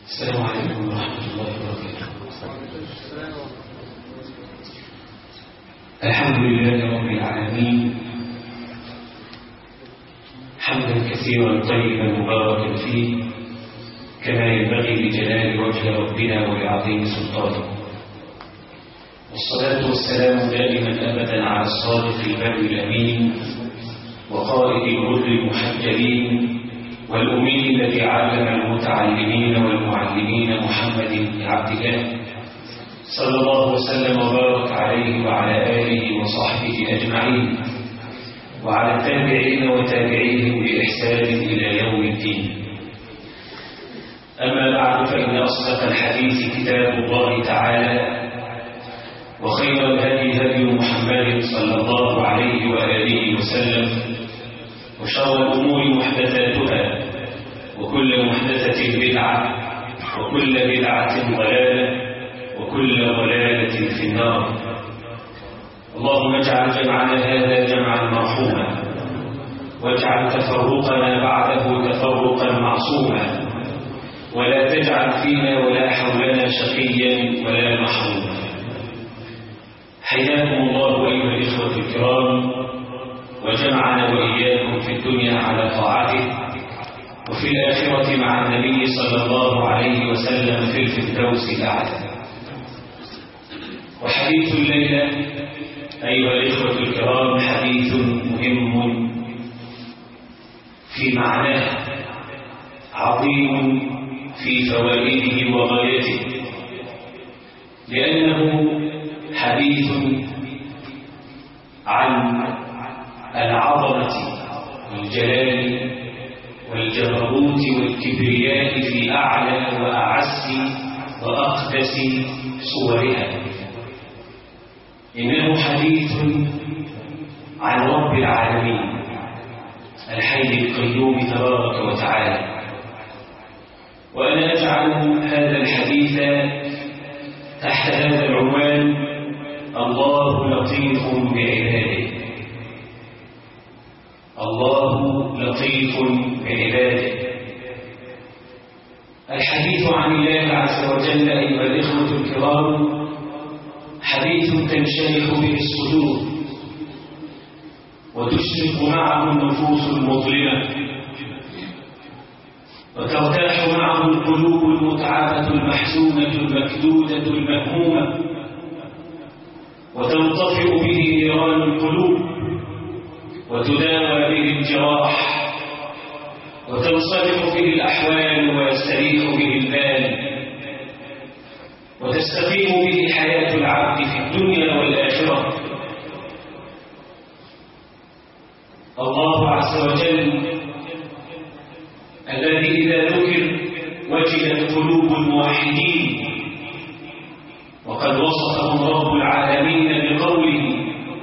السلام عليكم ورحمة الله وبركاته الحمد لله رب العالمين حمدا كثيرا طيبا مباركا فيه كما ينبغي لجلال وجه ربنا ولعظيم سلطانه والصلاة والسلام دائما أبدا على الصادق البر الأمين وقائد الغر المحجلين والأمين الذي علم المتعلمين والمعلمين محمد بن عبد الله صلى الله وسلم وبارك عليه وعلى آله وصحبه أجمعين وعلى التابعين وتابعيهم بإحسان إلى يوم الدين أما بعد فإن أصدق الحديث كتاب الله تعالى وخير الهدي هدي محمد صلى الله عليه وآله وسلم وشر الأمور محدثاتها وكل محدثة بدعة وكل بدعة ضلالة وكل ضلالة في النار اللهم اجعل جمعنا هذا جمعا مرحوما واجعل تفرقنا بعده تفرقا معصوما ولا تجعل فينا ولا حولنا شقيا ولا محروما حياكم الله أيها الإخوة الكرام وجمعنا وإياكم في الدنيا على طاعته وفي الآخرة مع النبي صلى الله عليه وسلم في الفردوس الأعلى وحديث الليلة أيها الإخوة الكرام حديث مهم في معناه عظيم في فوائده وغايته لأنه حديث عن العظمة والجلال والجبروت والكبرياء في أعلى وأعز وأقدس صورها إنه حديث عن رب العالمين الحي القيوم تبارك وتعالى وأنا أجعل هذا الحديث تحت هذا العنوان الله لطيف بعباده الله لطيف بعباده الحديث عن الله عز وجل أيها الإخوة الكرام حديث تنشرح به الصدور وتشرق معه النفوس المظلمة وترتاح معه القلوب المتعبة المحزونة المكدودة المهمومة وتنطفئ به نيران القلوب وتداوى به الجراح وتنصلح به الأحوال ويستريح به البال وتستقيم به حياة العبد في الدنيا والآخرة الله عز وجل الذي إذا ذكر وجلت قلوب الموحدين وقد وصفهم رب العالمين بقوله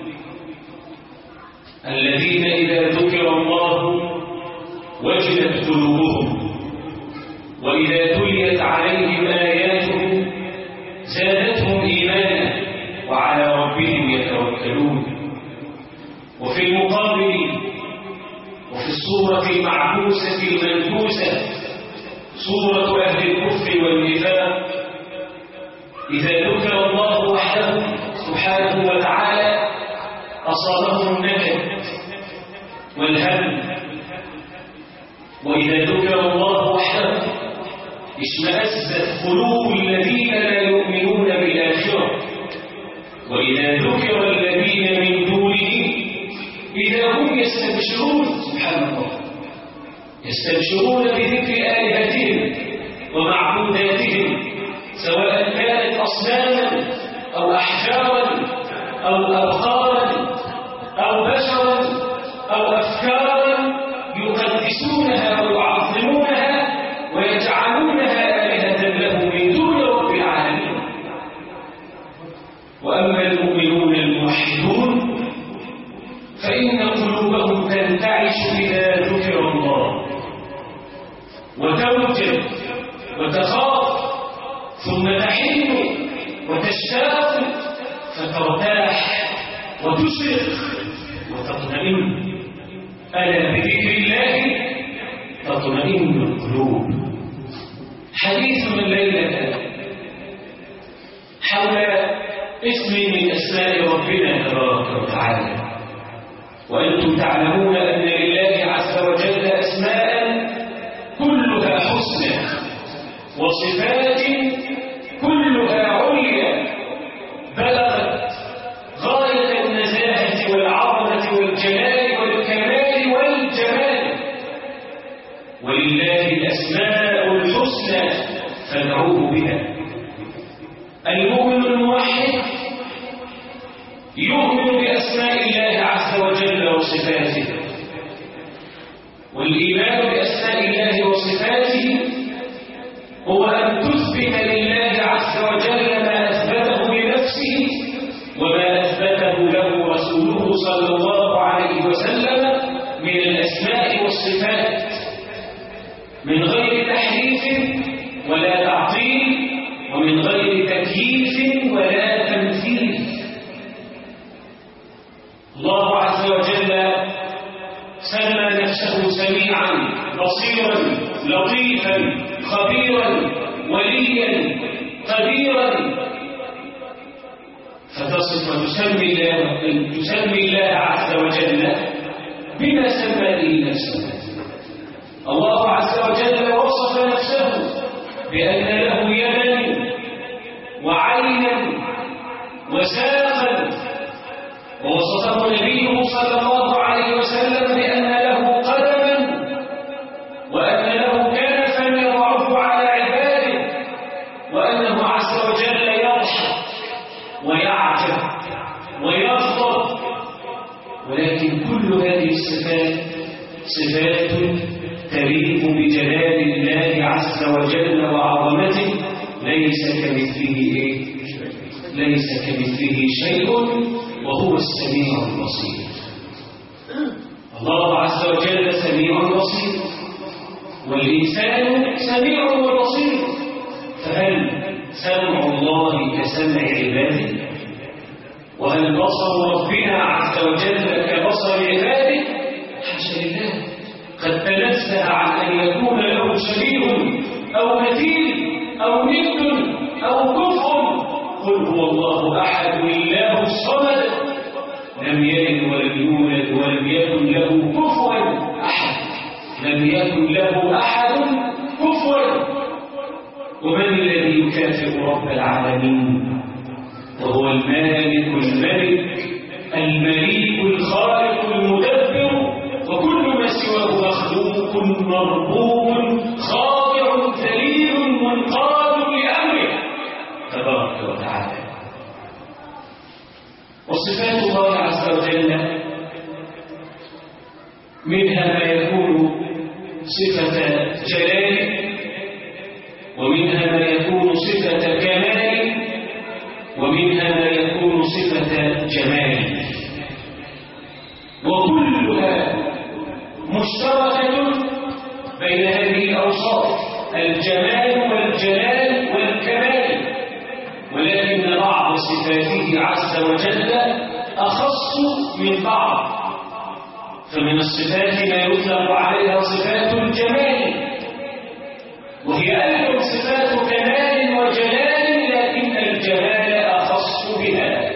الذين إذا ذكر الله وجلت قلوبهم وإذا تليت عليهم آياته زادتهم إيمانا وعلى ربهم يتوكلون وفي المقابل وفي الصورة المعكوسة المنكوسة صورة أهل الكفر والنفاق إذا ذكر الله وحده سبحانه وتعالى أصابهم النكد والهم وإذا ذكر الله وحده اشمأزت قلوب الذين لا يؤمنون بالآخرة وإذا ذكر الذين من دونه إذا هم يستبشرون سبحان الله يستبشرون بذكر آلهتهم ومعبوداتهم سواء كانت أصناما أو أحجارا أو أبقارا أو بشرا أو أفكارا يقدسونها ويعظمونها ويجعلونها آلهة له من دون رب العالمين وأما المؤمنون الموحدون فإن قلوبهم تنتعش إذا ذكر الله وتوجد وتخاف ثم تحن وتشتاق فترتاح وتشرق وتطمئن ألا بذكر الله تطمئن القلوب حديثنا الليلة حول اسم من أسماء ربنا تبارك وتعالى وأنتم تعلمون أن لله عز وجل أسماء كلها حسنى وصفات كلها عليا بلغت غاية النزاهة والعظمة والجلال والكمال والجمال ولله الأسماء الحسنى فادعوه بها المؤمن الموحد يؤمن بأسماء الله عز وجل وصفاته والإيمان بأسماء الله وصفاته هو أن تثبت لله عز وجل ما أثبته لنفسه وما أثبته له رسوله صلى الله عليه وسلم من الأسماء والصفات من غير تحريف ولا تعطيل ومن غير تكييف ولا تمثيل الله عز وجل سمى نفسه سميعا بصيرا لطيفا خبيرا وليا قديرا فتصف وتسمي الله تسمي الله عز وجل بما سمى به نفسه الله عز وجل وصف نفسه بأن له يدا وعينا وساقا ووصفه نبيه صلى الله عليه وسلم بأن له قدما وأن له كنفا يضعه على عباده وأنه عز وجل يضحك ويعجب ويغضب ولكن كل هذه الصفات صفات تليق بجلال الله عز وجل وعظمته ليس كمثله إيه؟ ليس كمثله شيء وهو السميع البصير الله عز وجل سميع بصير والإنسان سميع وبصير فهل سمع الله كسمع عباده وهل بصر ربنا عز وجل كبصر عباده حاشا لله قد تنزه عن أن يكون له شبيه أو مثيل أو ند أو كفر قل هو الله أحد الله الصمد لم يلد ولم يولد ولم يكن له كفوا أحد لم يكن له أحد كفوا ومن الذي يكافئ رب العالمين وهو المالك الملك المليك الخالق المدبر وكل ما سواه مخلوق مربوب خاضع ذليل منقاد لأمره تبارك وتعالى وصفات الله عز وجل منها ما يكون صفة جلال ومنها ما يكون صفة كمال ومنها ما يكون صفة جمال وكلها مشتركة بين هذه الأوصاف الجمال والجلال والكمال ولكن بعض صفاته عز وجل أخص من بعض فمن الصفات ما يطلق عليها صفات الجمال وهي أيضا صفات كمال وجلال لكن الجمال أخص بها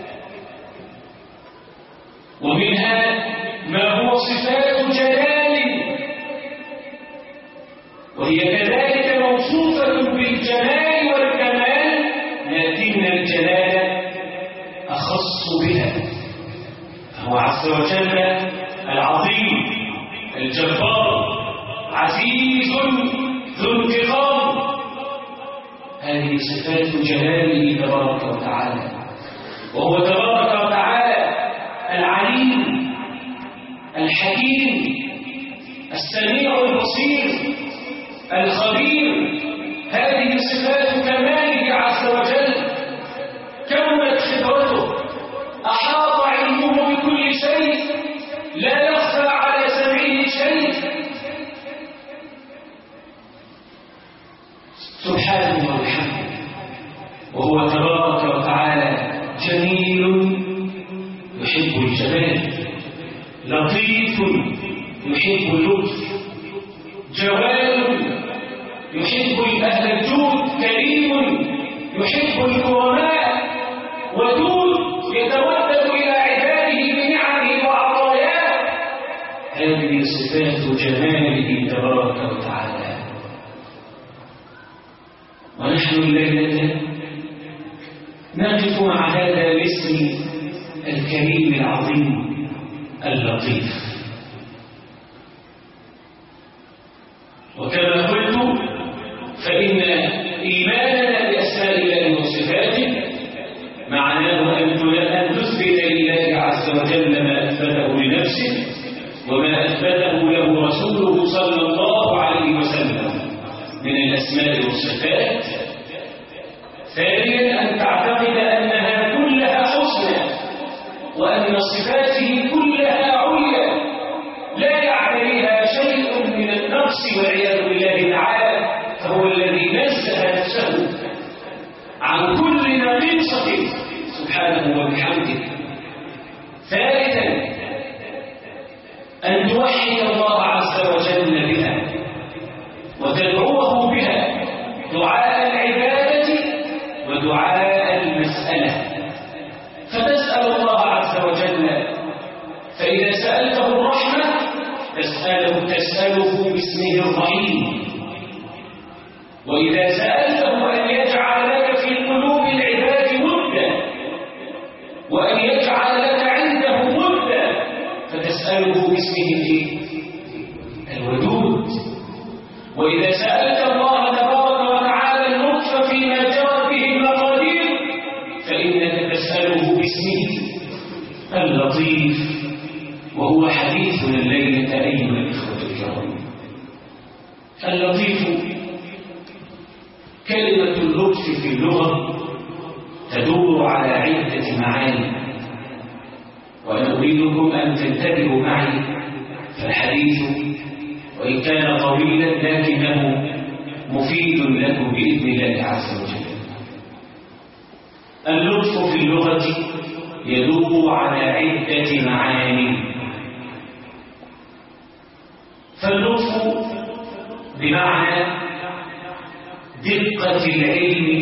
ومنها ما هو صفات جلال وهي كذلك موصوفة بالجمال والكمال لكن الجلال أخص بها فهو عز وجل العظيم الجبار عزيز ذو انتقام هذه صفات جلاله تبارك وتعالى وهو تبارك وتعالى العليم الحكيم السميع البصير الخبير هذه صفات كماله عز وجل كملت خبرته أحاط علمه بكل شيء لا يخفى على سمعه شيء سبحانه وبحمده وهو تبارك وتعالى جميل يحب الجمال لطيف يحب اللطف جوال يحب أهل الجود كريم يحب الكرماء ودود يتودد إلى عباده بنعمه وعطاياه هذه صفات جماله تبارك وتعالى ونحن الليلة نقف مع هذا الاسم الكريم العظيم اللطيف وكما قلت فإن إيماننا بأسماء الله وصفاته معناه أن أن تثبت لله عز وجل ما أثبته لنفسه وما أثبته له رسوله صلى الله عليه وسلم من الأسماء والصفات ثانيا أن تعتقد أنها كلها حسنى وأن صفاته كلها عليا لا يعتريها شيء من النقص والعياذ بالله تعالى فهو الذي نزه نفسه عن كل نقيصة سبحانه وبحمده ثالثا أن توحد الله عز وجل بها وتدعوه بها دعاء العبادة ودعاء المسألة فتسأل الله عز وجل فإذا سألته الرحمة تسأله تسأله باسمه الرحيم وإذا سألته أن يجعل لك في قلوب العباد ودا وأن يجعل لك عنده ودا فتسأله باسمه الودود وإذا سألت الله تبارك وتعالى اللطف فيما جرت به المقادير فإنك تسأله باسمه اللطيف وهو حديثنا الليلة أيها الإخوة الكرام اللطيف كلمة اللطف في اللغة تدور على عدة معاني وأنا أريدكم أن تنتبهوا معي فالحديث وإن كان طويلا لكنه مفيد لكم بإذن الله عز وجل اللطف في اللغة يدور على عدة معاني فاللطف بمعنى دقة العلم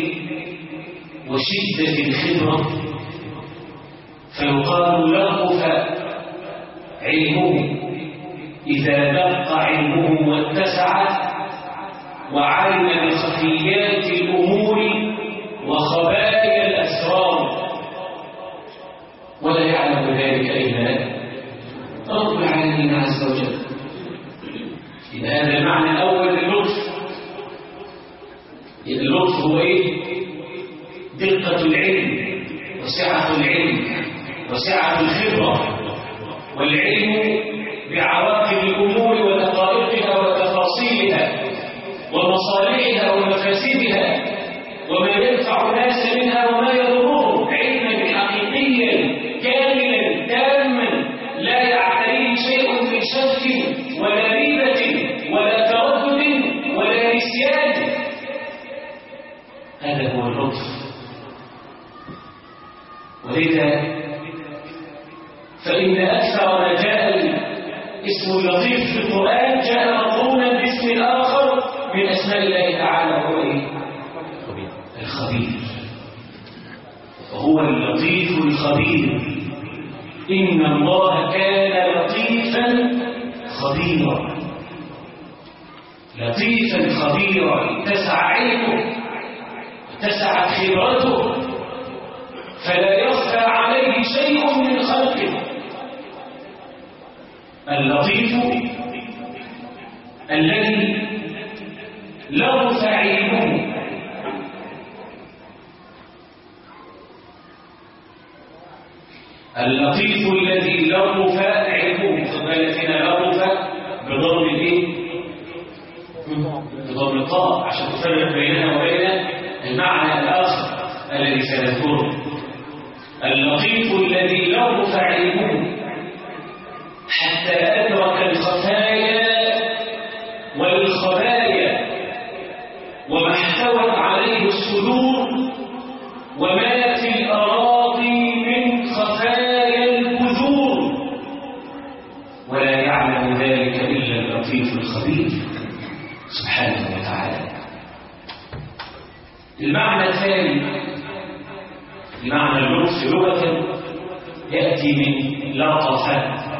وشدة الخبرة فيقال لطف علمه إذا دق علمه واتسع وعلم بخفيات الأمور وخبايا الأسرار ولا يعلم ذلك إلا رب العالمين عز وجل إذا هذا المعنى الأول للطف اللطف هو إيه؟ دقة العلم وسعة العلم وسعة الخبرة والعلم بعواقب الأمور ودقائقها وتفاصيلها ومصالحها ومفاسدها وما ينفع الناس منها وما يضرهم علما حقيقيا كاملا تاما لا يعتريه شيء من شك ولا ريبة ولا تردد ولا نسيان هذا هو اللطف ولذا فإن أكثر ما جاء اسم اللطيف في القرآن جاء مقرونا باسم آخر من أسماء الله تعالى وهو إيه؟ الخبير وهو اللطيف الخبير إن الله كان لطيفا خبيرا لطيفا خبيرا اتسع علمه اتسعت خبرته فلا يخفى عليه شيء من خلقه اللطيف الذي لغف علمه اللطيف الذي لغف علمه خد بالك هنا لغف بضرب الايه؟ بضرب الطاء عشان تفرق بينها وبين المعنى الاخر الذي سنذكره اللطيف الذي لغف علمه حتى أدرك الخفايا والخبايا وما احتوت عليه الصدور وما في الأراضي من خفايا البذور ولا يعلم ذلك إلا اللطيف الخبير سبحانه وتعالى المعنى الثاني المعنى اللطف لغة يأتي من لطف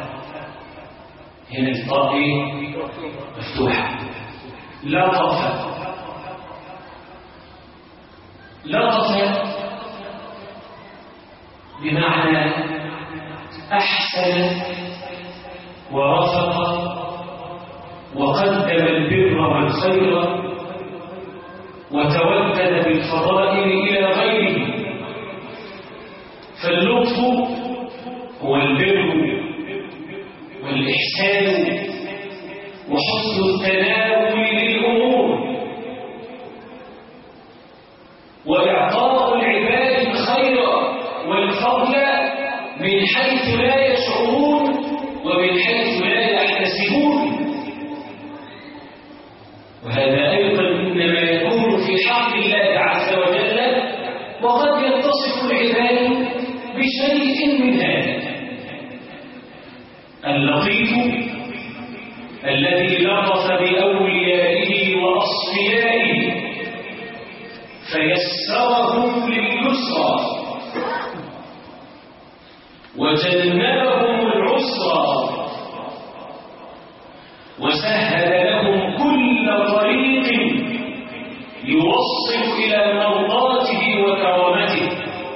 هنا الطاء ايه مفتوحة لطف لطف بمعنى أحسن ورفق وقدم البر والخير وتودد بالفضائل إلى غيره فاللطف هو البر والإحسان وحسن التناول للأمور وإعطاء العباد الخير والفضل من حيث لا يشعرون ومن حيث لا يحتسبون وهذا أيضا إنما يكون في حق الله عز وجل وقد يتصف العباد بشيء من هذا اللطيف الذي لطف بأوليائه وأصفيائه فيسرهم لليسرى وجنبهم العسرى وسهل لهم كل طريق يوصل إلى مرضاته وكرامته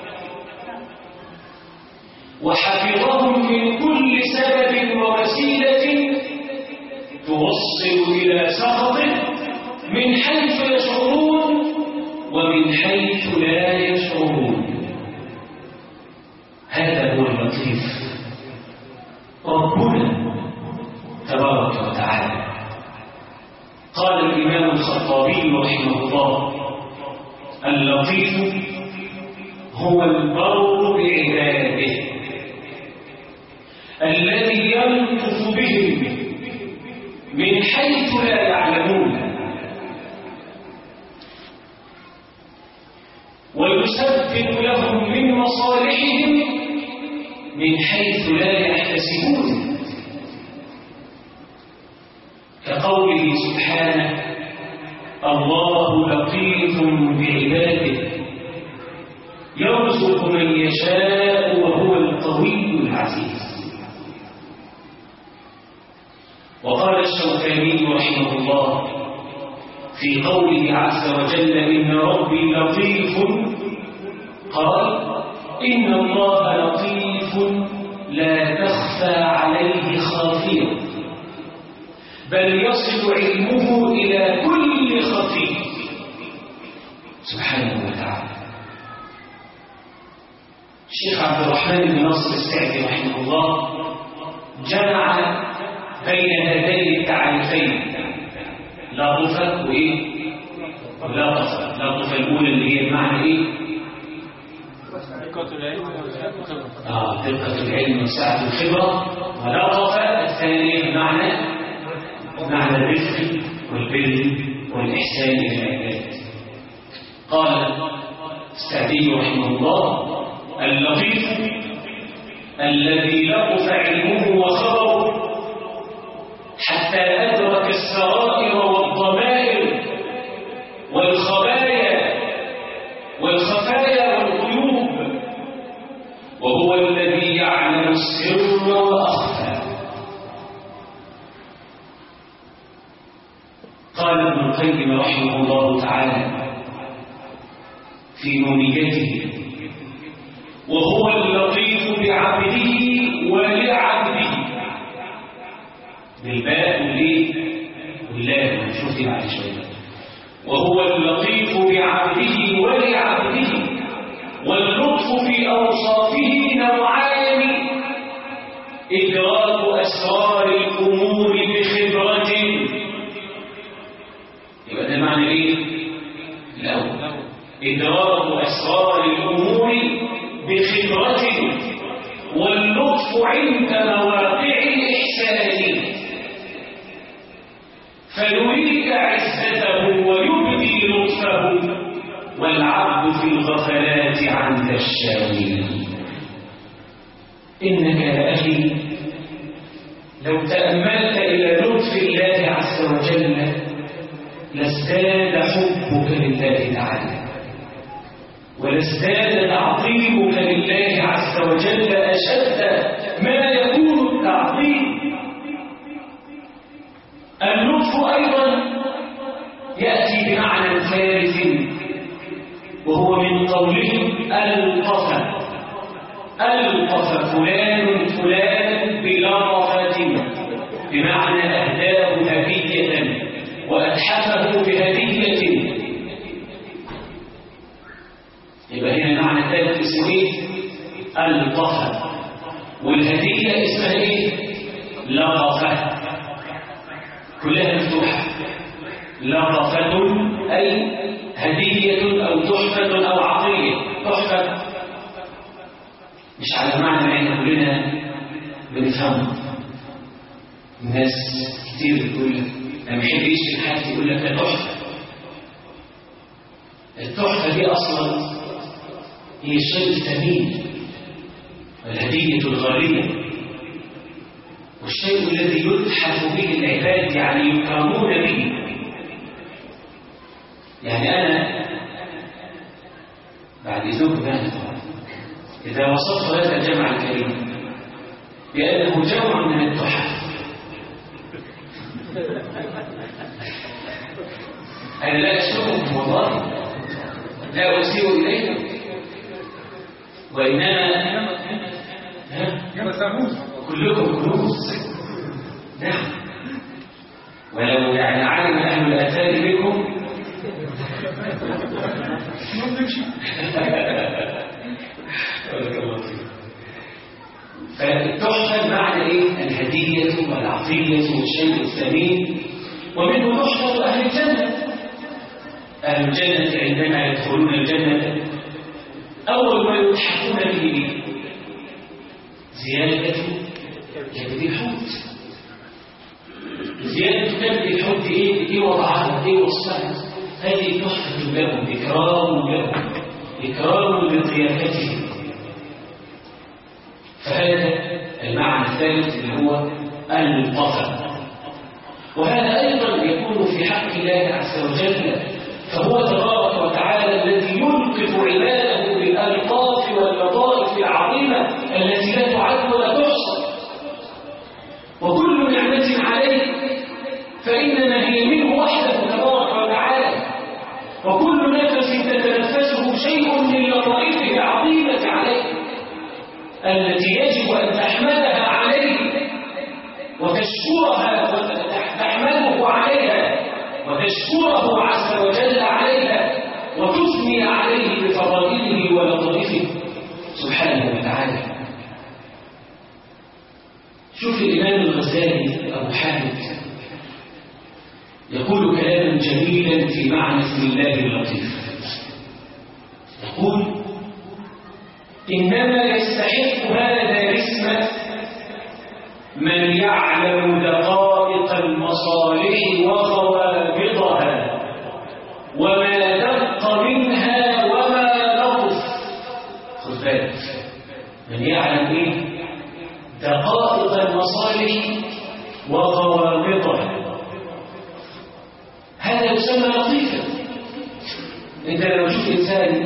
وحفظهم من كل سبب ووسيلة توصل إلى سخطه من حيث يشعرون ومن حيث لا يشعرون هذا هو اللطيف ربنا تبارك وتعالى قال الإمام الخطابي رحمه الله اللطيف هو البر بعباده الذي يلطف بهم من حيث لا يعلمون ويسبب لهم من مصالحهم من حيث لا يحتسبون كقوله سبحانه الله لطيف بعباده يرزق من يشاء وهو القوي العزيز وقال الشوكاني رحمه الله في قوله عز وجل إن ربي لطيف قال إن الله لطيف لا تخفى عليه خافية بل يصل علمه إلى كل خفي سبحانه وتعالى الشيخ عبد الرحمن بن ناصر السعدي رحمه الله جمع بين هذين التعريفين لطفة وإيه؟ لطفة لطفة الأولى اللي هي بمعنى إيه؟ دقة العلم والخبرة آه دقة العلم وسعة الخبرة ولطفة الثانية بمعنى بمعنى الرفق والبر والإحسان إلى العباد قال السعدي رحمه الله اللطيف الذي لطف علمه وخبره حتى أدرك السرائر والضمائر والخبايا والخفايا والغيوب وهو الذي يعلم السر وأخفى قال ابن القيم رحمه الله تعالى في نونيته وهو اللطيف بعبده ولعبده بالباء والليه واللام نشوف دي بعد شويه وهو اللطيف بعبده ولعبده واللطف في اوصافه نوعان ادراك اسرار الامور بخبره يبقى ده معنى ايه الاول ادراك اسرار الامور بخبره واللطف عند مواقع الاحسان فيريك عزته ويبدي لطفه والعبد في الغفلات عن الشاوي إنك يا أخي لو تأملت إلى لطف الله عز وجل لازداد حبك لله تعالى ولازداد تعظيمك لله عز وجل أشد ما يكون التعظيم اللطف أيضا يأتي بمعنى ثالث وهو من قولهم ألطف ألطف فلان فلان بلطفة بمعنى أهداه هدية وأتحفه بهدية يبقى هنا المعنى الثالث اسمه ايه؟ اللطفة والهدية اسمها ايه؟ لطفة كلها مفتوحة لطفة أي هدية أو تحفة أو عطية تحفة مش على معنى ما احنا كلنا بنفهمه الناس كتير بتقول لك لما يحب يشتري حاجة يقول لك ده تحفة التحفة دي أصلا هي الشيء الثمين والهدية الغالية والشيء الذي يتحف به العباد يعني يكرمون به يعني أنا بعد ذوق ذلك إذا وصفت هذا الجمع الكريم بأنه جمع من التحف أنا لا أشكركم والله لا أسيء إليكم وإنما كلكم كنوز نعم ولو يعني علم أهل الآثار بكم بارك الله فيك فالتحفة معنى إيه؟ الهدية والعطية والشيء الثمين ومنه تحفة أهل الجنة أهل الجنة عندما يدخلون الجنة أول ما يتحفون به زيادة كبد الحوت زيادة كبد الحوت إيه؟ إيه وضعها؟ إيه وصفها؟ هذه تحفة لهم إكرام لهم إكرام لضيافتهم فهذا المعنى الثالث اللي هو البطل وهذا أيضا يكون في حق الله عز وجل فهو تبارك وتعالى الذي يلطف عباده بالألطاف واللطائف العظيمة التي لا تعد ولا تحصى وكل نعمة عليه فإنما هي منه وحده تبارك وتعالى وكل نفس تتنفسه شيء من لطائفه العظيمة عليه التي يجب أن تحمدها عليه وتشكرها وتحمده عليها وتشكره عز وجل عليها وتثني عليه بفضائله ولطائفه سبحانه وتعالى شوف الإمام الغزالي أبو حامد يقول كلاما جميلا في معنى اسم الله اللطيف يقول إنما يستحق هذا الاسم من يعلم دقائق المصالح وخوابطها وما دق منها وما لطف خذ بالك من يعلم ايه دقائق المصالح وخوابطها هذا يسمى لطيفا انت لو شفت انسان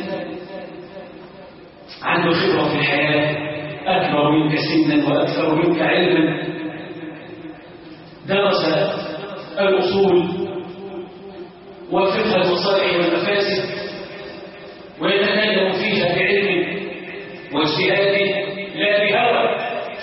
عنده خبرة في الحياة أكبر منك سنا وأكثر منك علما درس الأصول وفقه المصالح والمفاسد ويتكلم فيها بعلم واجتهاد لا بهوى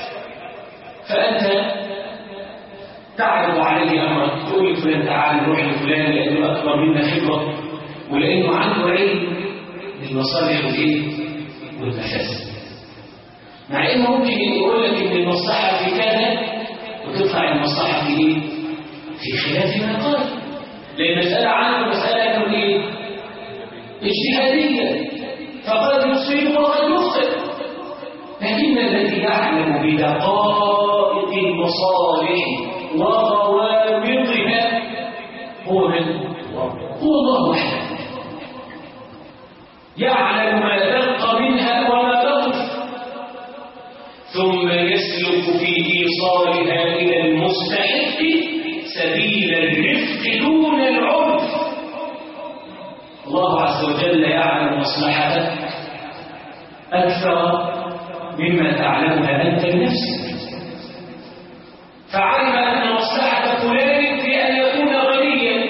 فأنت تعرض عليه أمرك تقول لفلان تعال نروح لفلان لأنه أكبر منا خبرة ولأنه عنده علم بالمصالح والإيه والمفاسد مع انه ممكن يقول لك ان المصلحه في كذا وتطلع المصلحه في ايه في خلاف ما قال لان المساله عنه مساله انه ايه اجتهاديه فقد يصيب وقد يخطئ لكن الذي يعلم بدقائق المصالح وضوابطها هو من هو الله وحده يعلم ما دق منها وما لطف ثم يسلك في إيصالها إلى المستحق سبيل الرفق دون العنف الله عز وجل يعلم مصلحتك أكثر مما تعلمها أنت لنفسك فعلم أن مصلحة فلان في أن يكون غنيا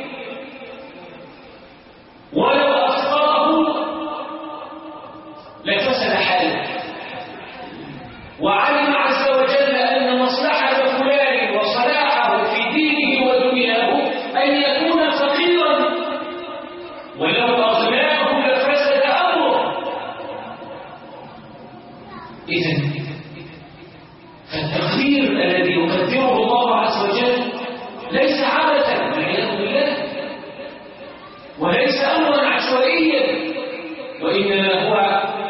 ولو أفقره لفسد حاله وعلم عز وجل أن مصلحة فلان وصلاحه في دينه ودنياه أن يكون فقيرا ولو أغناه لفسد أمره إذا فالتقدير الذي يقدره الله عز وجل ليس عبثا والعياذ بالله وليس أمرا عشوائيا وإنما هو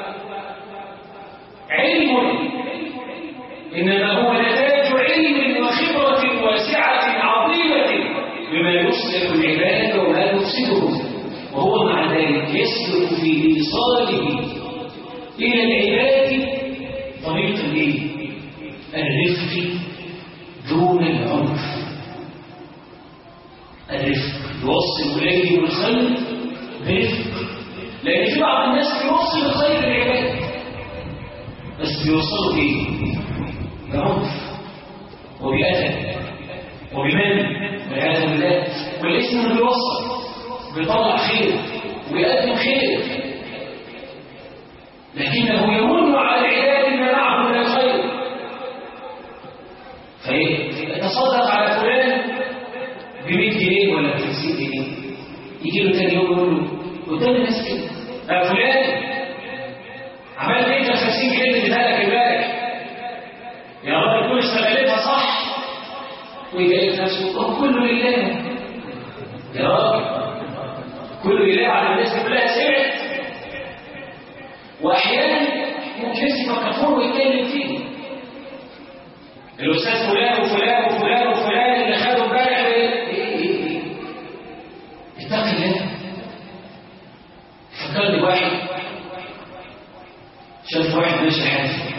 علم إنما هو نتاج علم وخبرة واسعة عظيمة بما يصلح العباد وما يفسدهم وهو مع ذلك يسلك في إيصاله إلى العباد طريق الإيه؟ الرفق دون العنف الرفق يوصل إليه الخير برفق لأن في بعض الناس بيوصل الخير للعباد بس بيوصلوا بإيه؟ بعنف وبأذى وبمن والعياذ بالله والاسم اللي بيوصل بيطلع خير ويقدم خير لكنه يمن على العباد ما معه من الخير فيتصدق على فلان ب 100 جنيه ولا ب 50 جنيه يجي له ثاني يوم يقول له قدام الناس كده يا فلان عملت انت ال 50 جنيه اللي اديتها لك امبارح يا رب تكون استغلتها صح ويجي نفسه هو كله لله يا رب كله لله على الناس كلها سمعت واحيانا ممكن يسمع كفور ويتكلم فيه الاستاذ فلان وفلان وفلان وفلان اللي خدوا امبارح ايه ايه ايه اتق الله فكرني واحد شاف واحد ماشي حافي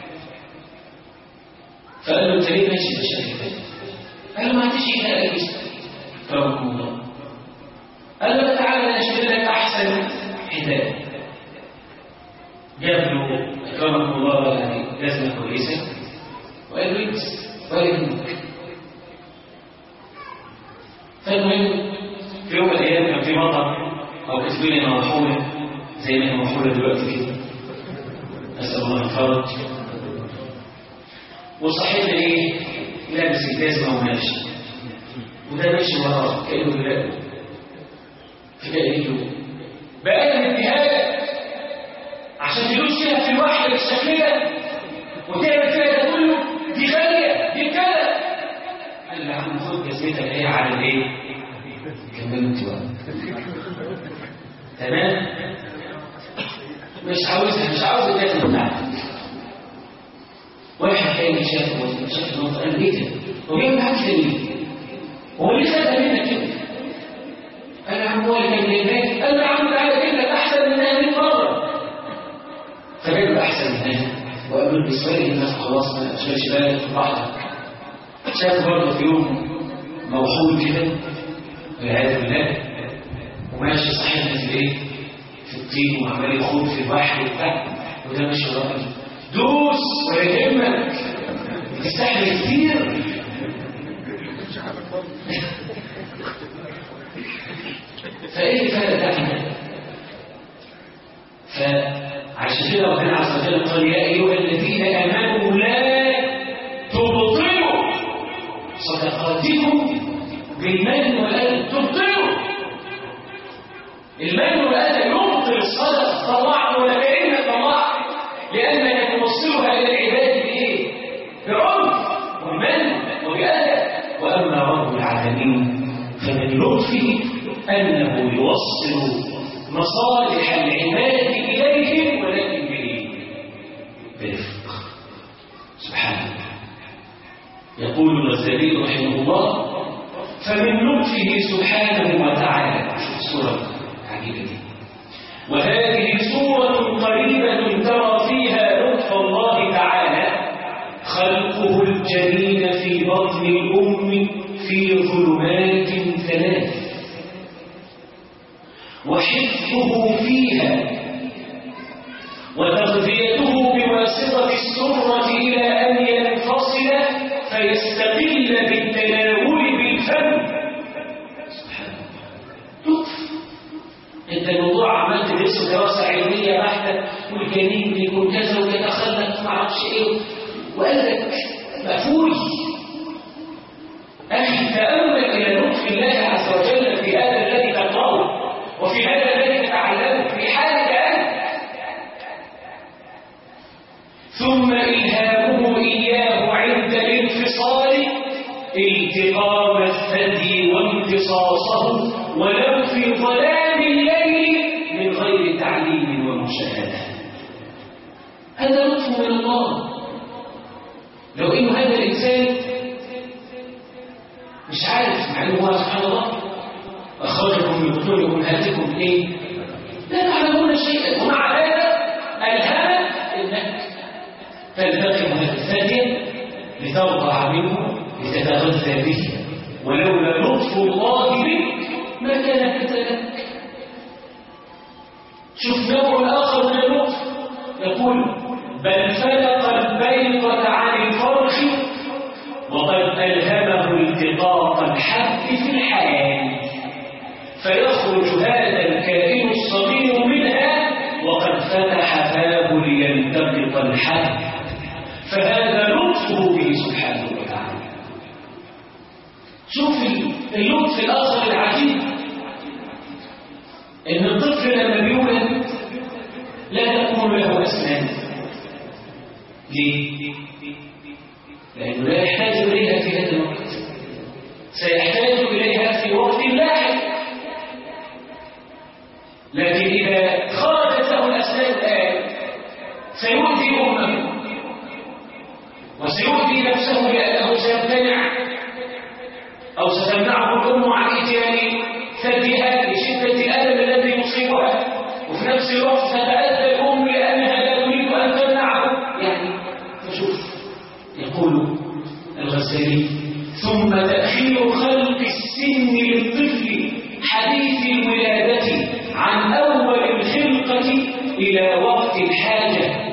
فقال له انت ليه ماشي بالشكل ده؟ قال له ما عنديش حكايه لبس كرمكم الله قال له تعالى اشتري لك احسن حذاء جاب له اكرمكم الله يعني جزمه كويسه وقال له البس ولا يهمك فالمهم في يوم من الايام كان في مطر او كانت الدنيا موحوله زي ما هي موحوله دلوقتي كده نسال الله الفرج وصاحبنا ايه لابس الجزمه وماشي وده ماشي وراه كانه بيراقبه فلاقي له بقى الانتهاء عشان تدوس فيها في الواحده بالشكل ده وتعمل فيها ده كله دي غاليه دي كذا قال له يا عم خد جزمتك ايه على الايه؟ كملت بقى تمام مش عاوزها مش عاوز الجزمه بتاعتك واحد تاني شافه شاف النقطه قال ايه ده؟ هو مين معاك كده ليه؟ هو ليه خدها منك كده؟ قال يا عم هو اللي كان جايبها قال له يا عم تعالى اجيب لك احسن منها 100 مره فجاب له احسن منها وقال له بالنسبه الناس خلاص ما تشغلش بالك براحتك شاف برضه في يوم موحول كده والعياذ بالله وماشي صاحبنا في الايه؟ في الطين وعمال يخوض في البحر وبتاع وده ماشي وراه دوس ولا يهمك تستحمل كتير فايه فعل ده فعشان كده ربنا عز وجل قال يا ايها الذين امنوا لا تبطلوا صدقاتكم بالمن والاذى تبطلوا المن والاذى يبطل الصدقه طلعت ولا كانك طلعت لانك توصلها الى العباد بايه؟ بعنف ومن وباذى واما رب العالمين فمن لطفه انه يوصل مصالح العباد اليهم ولكن بايه؟ برفق سبحان الله يقول الغزالي رحمه الله فمن لطفه سبحانه وتعالى سورة عجيبة دي وهذه سورة قريبة ترى فيها لطف الله تعالى خلقه الجنين في بطن الأم في ظلمات ثلاث وحفظه فيها وتغذيته بواسطة السرة إلى أن ينفصل فيستقل بالتناول بالفم سبحان الله لطف انت الموضوع عملت تدرسه دراسة علمية بحتة والجنين يكون كذا ويتخلق ما اعرفش ايه وقلبك مقفول أخي تأمل إلى لطف الله عز وجل في هذا الذي تقرأه وفي هذا الذي تتعلمه في حالك أنت ثم إلهامه إياه عند الانفصال التقام الثدي وامتصاصه ولو في ظلام الليل من غير تعليم ومشاهدة هذا لطف من الله لو إن هذا الإنسان مش عارف مع انه هو سبحان الله اخرجكم من بطون امهاتكم ايه لا تعلمون شيئا ومع هذا الهمك انك تلتقم هذا الثدي لترضع منه لتتغذى به ولولا لطف الله بك ما كان كذلك شوف نوع اخر من اللطف يقول بل فلق البيضة عن الفرخ وقد ألهمه التقاط الحب في الحياة فيخرج هذا الكائن الصغير منها وقد فتح فاه ليلتقط الحب فهذا لطفه به سبحانه وتعالى شوف اللطف الآخر العجيب إن الطفل لما بيولد لا تكون له أسنان ليه؟ لأنه لا يحتاج إليها في هذا الوقت سيحتاج إليها في وقت لاحق لكن إذا خرجت له الأسنان الآن سيؤذي أمه وسيؤذي نفسه لأنه سيمتنع أو ستمنعه الأم عن إتيان ثديها لشدة الألم الذي يصيبها وفي نفس الوقت تتأذى الأم لأنها لا تريد أن تمنعه يعني فشوف يقول الغزالي ثم تأخير خلق السن للطفل حديث الولادة عن أول الخلقة إلى وقت الحاجة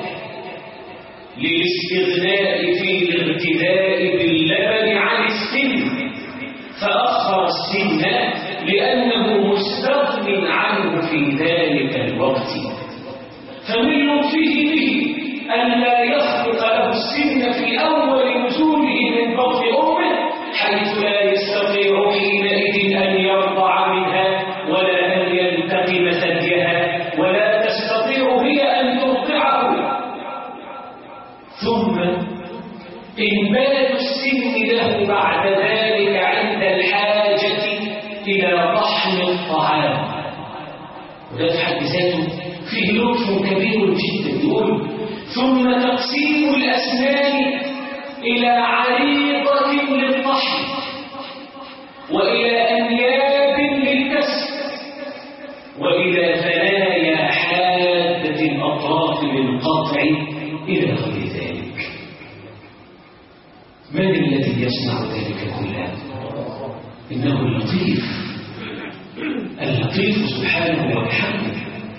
للاستغناء في الارتداء باللبن عن السن فأخر السن لأنه مستغن عنه في ذلك الوقت فمن لطفه به ألا يخلق له السن في أول نزوله من بطن أمه حيث لا يستطيع حينئذ أن يرضع منها ولا أن يلتقم ثديها ولا تستطيع هي أن ترضعه ثم إنبات السن له بعد ذلك عند الحاجة إلى طحن الطعام وده في حد ذاته فيه لطف كبير جدا يقول ثم تقسيم الأسنان إلى عريضة للطحن وإلى أنياب للكسر وإلى ثنايا حادة الأطراف للقطع إلى غير ذلك من الذي يصنع ذلك كله إنه اللطيف اللطيف سبحانه وبحمده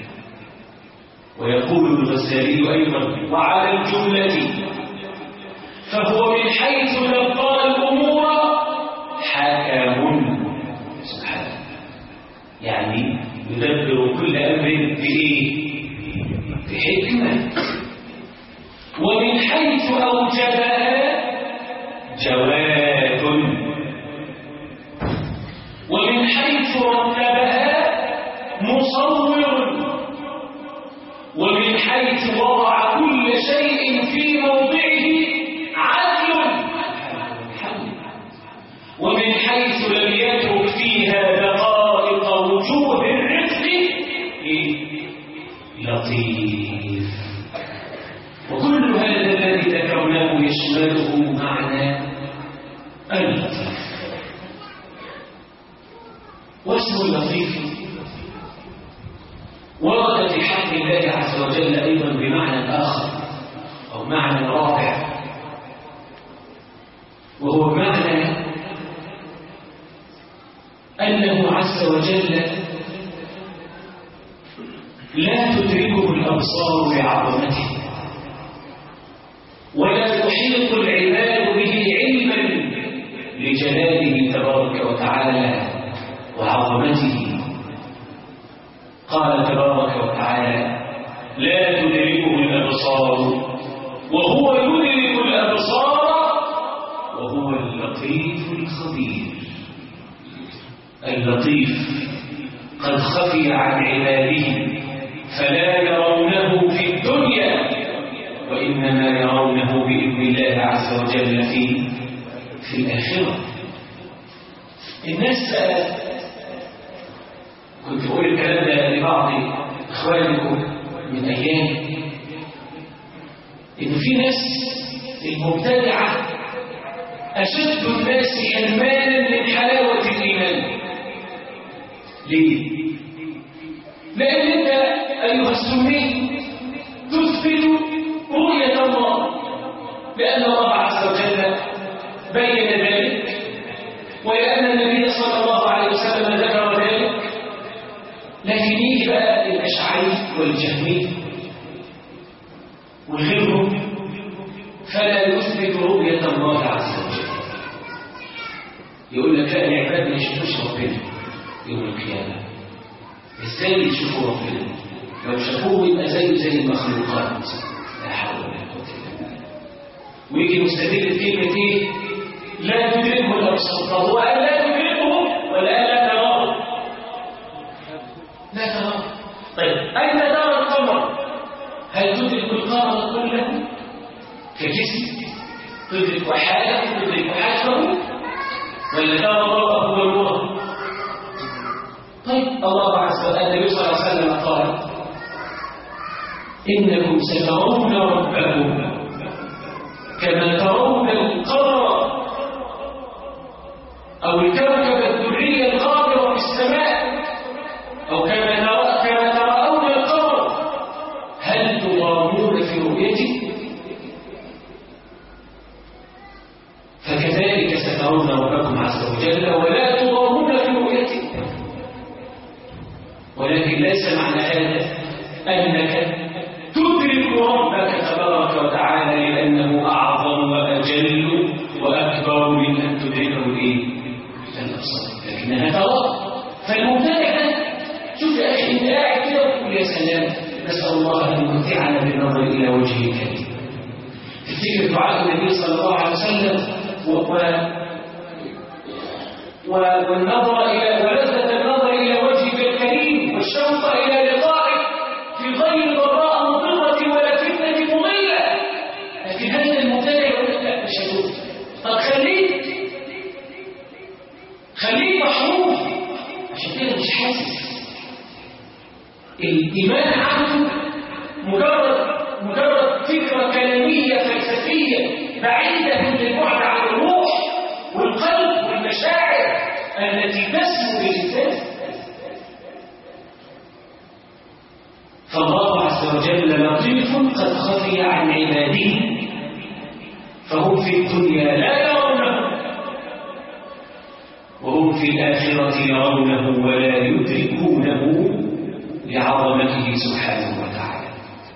ويقول الغزالي أيضا وعلى الجملة فهو من حيث نبقى الأمور حكم سبحانه يعني يدبر كل أمر بإيه؟ بحكمة ومن حيث أوجبها جواد ومن حيث رتبها مصور ومن حيث وضع كل شيء في موضعه عدل ومن حيث لم يترك فيها دقائق وجوه الرزق لطيف وكل هذا الذي ذكرناه يشمله معنى اللطيف واسم اللطيف ورد في حق الله عز وجل أيضا بمعنى آخر أو معنى رابع وهو معنى أنه عز وجل لا تدركه الأبصار بعظمته ولا تحيط العباد به علما لجلاله تبارك وتعالى وعظمته قال تبارك وتعالى لا تدركه الأبصار وهو يدرك الأبصار وهو اللطيف الخبير اللطيف قد خفي عن عباده فلا يرونه في الدنيا وإنما يرونه بإذن الله عز وجل في في الآخرة الناس بقى كنت بقول الكلام ده لبعض إخوانكم من أيام إن في ناس المبتدعة أشد الناس حرمانا من حلاوة الإيمان ليه؟ لأن أنت أيها السني تثبت رؤية الله لأن الله عز وجل بين ذلك ولأن النبي صلى الله عليه وسلم ذكر ذلك لكن يجي بقى الأشعري والجهمي وغيرهم فلا يثبت رؤية الله عز وجل يقول لك لا العباد ما يشوفوش ربنا يوم القيامة ازاي يشوفوا ربنا لو شافوه يبقى زيه زي المخلوقات لا حول ولا قوة إلا بالله ويجي مستدل بكلمة ايه؟ لا تدركه الأبصار طب هو قال لا تدركه ولا قال لا تراه؟ لا تراه طيب أين ترى القمر؟ هل تدرك القمر كله كجسم تدرك حاله تدرك حجمه ولا ترى الله هو الوهم طيب الله عز وجل النبي صلى الله عليه وسلم قال إنكم سترون ربكم كما ترون القمر أو الكوكب الدري الغابر في السماء أو كما ترى كما ترون القمر هل تضامون في رؤيته؟ فكذلك سترون ربكم عز وجل ولا تضامون في رؤيته ولكن ليس معنى هذا أنك تدرك ربك تبارك وتعالى لأنه أعظم وأجل وأكبر من أن تدركه الإيه؟ الأبصار لكنها ترى فالمبتدع ده شوف يا أخي أنت قاعد كده وتقول يا سلام نسأل الله أن يمتعنا بالنظر إلى وجهه الكريم تفتكر دعاء النبي صلى الله عليه وسلم و... و... والنظر إلى ولذة النظر إلى وجهك الكريم والشوق إلى لقائك في غير ضراء مضرة ولا فتنة مضلة لكن هذا المبتدع يقول لك لا مش هدوء طب خليك خليك محروم عشان كده مش حاسس الإيمان عنده مجرد مجرد فكرة كلامية فلسفية بعيدة من البعد عن الروح والقلب والمشاعر التي تسمو بالإنسان فالله عز وجل لطيف قد خفي عن عباده فهم في الدنيا لا يرونه وهم في الآخرة يرونه ولا يدركونه لعظمته سبحانه وتعالى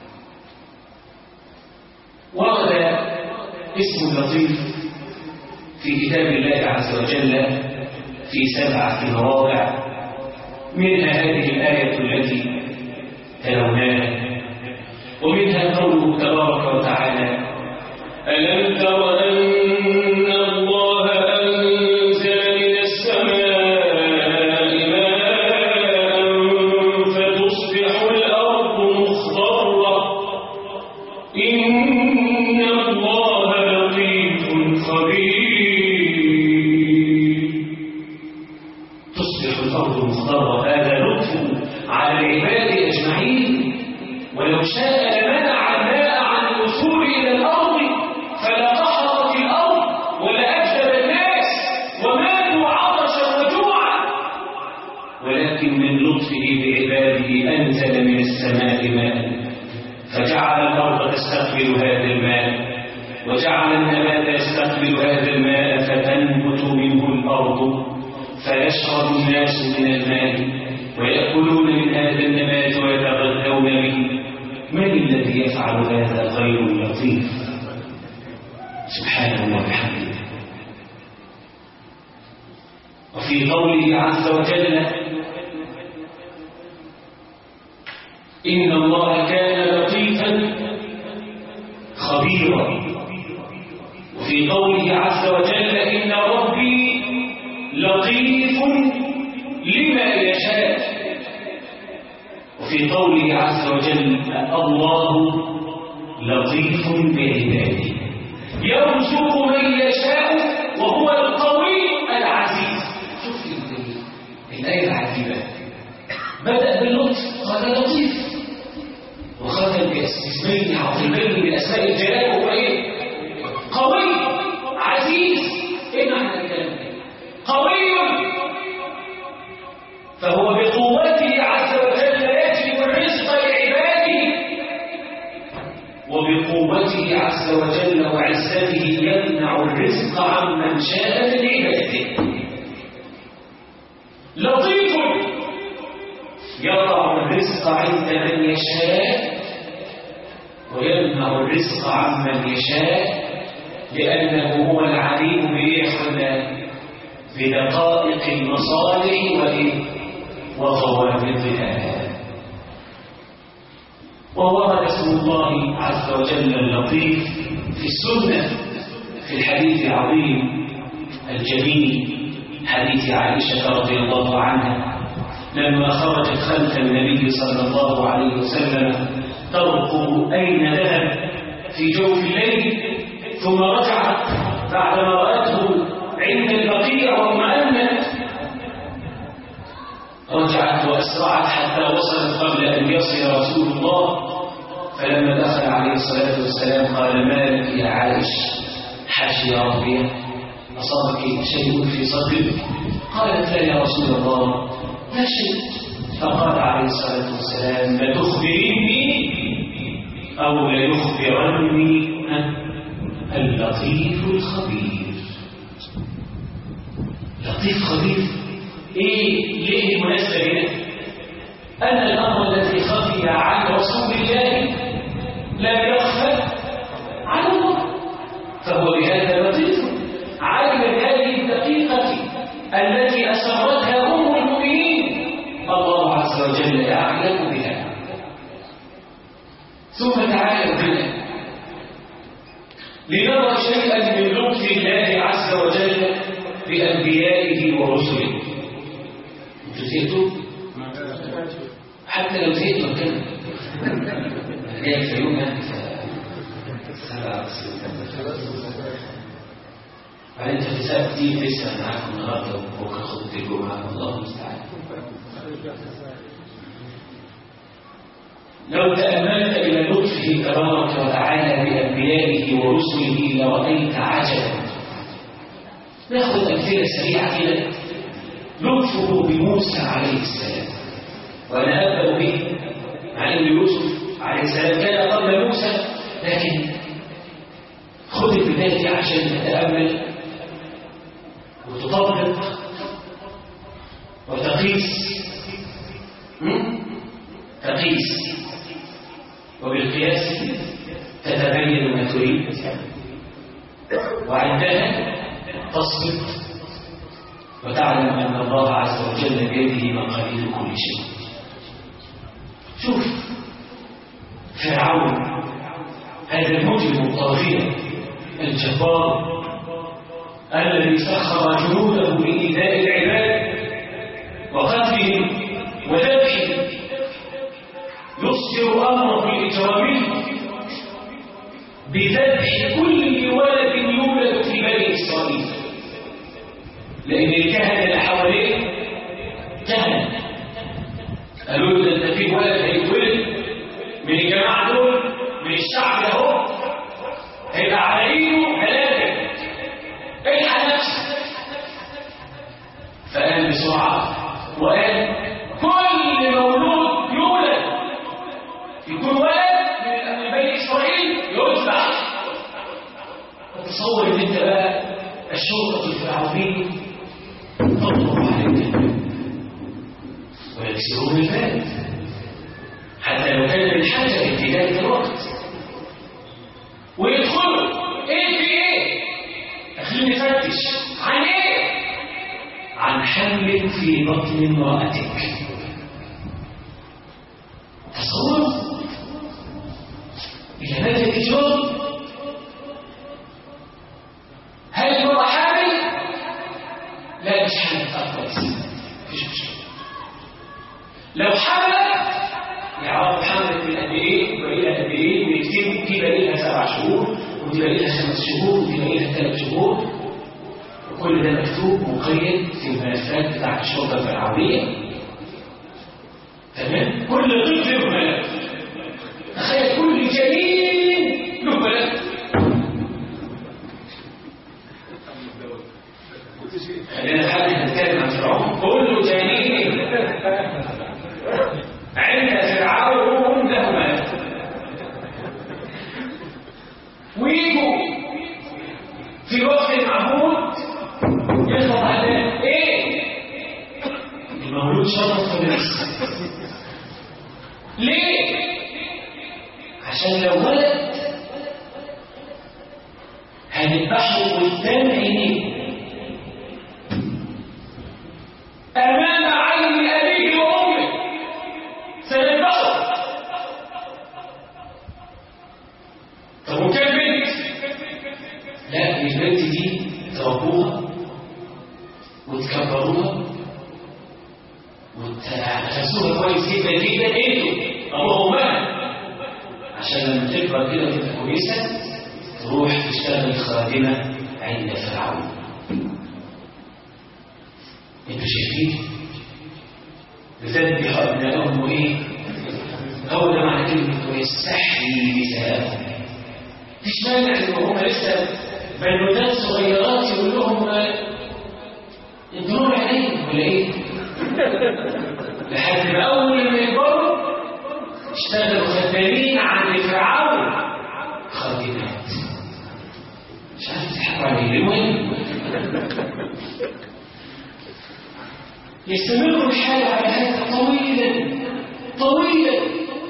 ورد اسم اللطيف في كتاب الله عز وجل في سبعة مواضع منها هذه الآية التي تلوناها ومنها قوله تبارك وتعالى ألم تر أن الله أنزل من السماء ماء فتصبح الأرض مخضرة إن الله لطيف خبير تصبح الأرض مخضرة هذا لطف على العباد أجمعين ولو شاء لمنع الماء عن الوصول إلى الأرض فلقحطت الأرض ولأجلب الناس وماتوا عطشا وجوعا ولكن من لطفه بعباده أنزل من السماء ماء فجعل الأرض تستقبل هذا الماء وجعل النبات يستقبل هذا الماء فتنبت منه الأرض فيشرب الناس من الماء ويأكلون من هذا النبات ويتغذون منه من الذي يفعل هذا غير اللطيف سبحانه وبحمده وفي قوله عز وجل إن الله كان لطيفا خبيرا وفي قوله عز وجل إن ربي لطيف لما يشاء وفي قوله عز وجل الله لطيف بعباده يرزق من يشاء وهو القوي العزيز شوف الآية العجيبة بدأ باللطف قال لطيف وختم باسمين عظيمين من اسماء الجلال وهو ايه؟ قوي عزيز ايه معنى الكلام ده؟ قوي فهو بقوته عز وجل يجلب الرزق لعباده وبقوته عز وجل وعزته يمنع الرزق عمن شاء من عباده لطيف يضع الرزق عند من يشاء ويمنع الرزق عمن يشاء لأنه هو العليم بإحنا بدقائق المصالح وضوابطها وورد اسم الله عز وجل اللطيف في السنة في الحديث العظيم الجميل حديث عائشة رضي الله عنها لما خرجت خلف النبي صلى الله عليه وسلم ترقب أين ذهب في جوف الليل ثم رجعت بعدما رأته عند البقيع واطمأنت رجعت وأسرعت حتى وصلت قبل أن يصل رسول الله فلما دخل عليه الصلاة والسلام قال ما لك يا عائش حاشي يا ربي أصابك شيء في صدرك قالت لا يا رسول الله لا شيء فقال عليه الصلاة والسلام لتخبريني أو ليخبرني اللطيف الخبير لطيف خبير ايه ليه المناسبة هنا أن الأمر الذي خفي عن رسول الله لا يخفى على الله فهو بهذا لطيف علم بهذه الدقيقة التي أسرتها أم المؤمنين الله عز وجل يعلم بها ثم تعالى بنا لنرى شيئا من لطف الله عز وجل بأنبيائه ورسله انتوا زهقتوا؟ حتى لو زهقتوا كده جاي في يوم يعني بعدين انت في ساعه كتير لسه معاكم النهارده وبكره خطبه الجمعه الله المستعان لو تأملت إلى لطفه تبارك وتعالى بأنبيائه ورسله لرأيت عجبا ناخذ أمثلة سريعة كده لطفه بموسى عليه السلام وأنا أبدأ به مع أن يوسف عليه السلام كان قبل موسى لكن خذ البداية دي عشان تتأمل وتطبق وتقيس تقيس وبالقياس تتبين ما تريد وعندها تصدق وتعلم أن الله عز وجل بيده مقاليد كل شيء شوف فرعون هذا المجرم الطاغية الجبار الذي سخر جنوده لإيذاء العباد وقتلهم وذبحهم يصدر أمره الإجرامي بذبح كل ولد يولد في بني إسرائيل لأن الكهنة اللي حواليه كهنة قالوا له ده في ولد هيتولد من الجماعة دول من الشعب ده هو هيبقى على ايده هلاكك الحق نفسك فقال بسرعة وقال كل مولود يولد يكون ولد من بني إسرائيل يذبح تصور ان انت بقى الشرطة الفرعونية تطلب عليك ويكسرون الباب حتى لو كان من حاجة في ذلك الوقت ويدخلوا ايه في ايه داخلين نفتش عن ايه عن حمل في بطن امرأتك تصور إلى ماذا الإجرام هل المرأة حامل؟ لا مش حامل أكبر مفيش مشكلة لو حملت يعرفوا حملت من قد ايه وإلى قد ايه ويكتبوا دي بقى لها سبع شهور ودي بقى لها خمس شهور ودي بقى لها ثلاث شهور وكل ده مكتوب مقيد في الملفات بتاعت الشرطة الفرعونية تمام كل طفل له ملف تخيل كل جنين له ملف خلينا نحاول نتكلم عن فرعون كل جنين عند فرعون له ملف ويجوا في الوقت المعهود يخبط على ايه المولود شرط فلس ليه عشان لو ولد هنذبحه قدام عينيه امام عين ابيه وامه سنذبحه طب وكان بنت لا البنت دي تربوها وتكبروها وتغسوها كويس جدا جدا انتوا ابوها وامها عشان لما تكبر كده تبقى كويسه تروح تشتغل خادمه عند فرعون انتوا شايفين بتذبح ابنائهم وايه هو ده معنى كلمه ويستحيي نساءهم مفيش مانع ان هم لسه بنوتات صغيرات يقول لهم يدوروا عليهم ولا ايه؟ لحد ما اول ما يكبروا اشتغلوا خدامين عند فرعون خادمات مش عارف تضحكوا عليه المهم يستمر الحال على هذا طويلا طويلا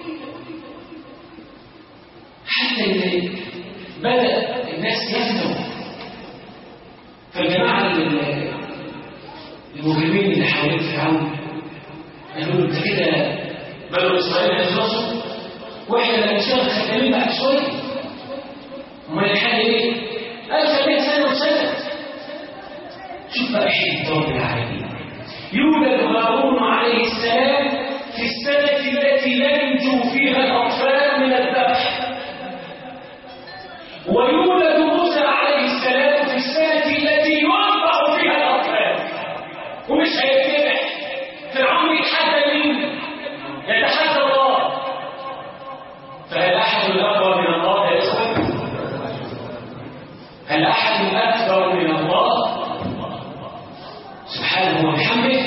حتى ان بدا الناس يفنوا فالجماعه المجرمين اللي حوالين فرعون قالوا له انت كده بنو اسرائيل هيخلصوا واحنا لما نشتغل خدامين بعد شويه امال الحال ايه؟ قال خليها سنه وسنه شوف بقى حكمه رب العالمين يولد هارون عليه السلام في السنه التي ينجو فيها الاطفال من الذبح ويولد موسى عليه السلام في السنه التي يذبح فيها الاطفال ومش هيتذبح فرعون يتحدى مين؟ يتحدى الله فهل احد اكبر من الله يا اخوان؟ هل احد اكبر من الله سبحانه وبحمده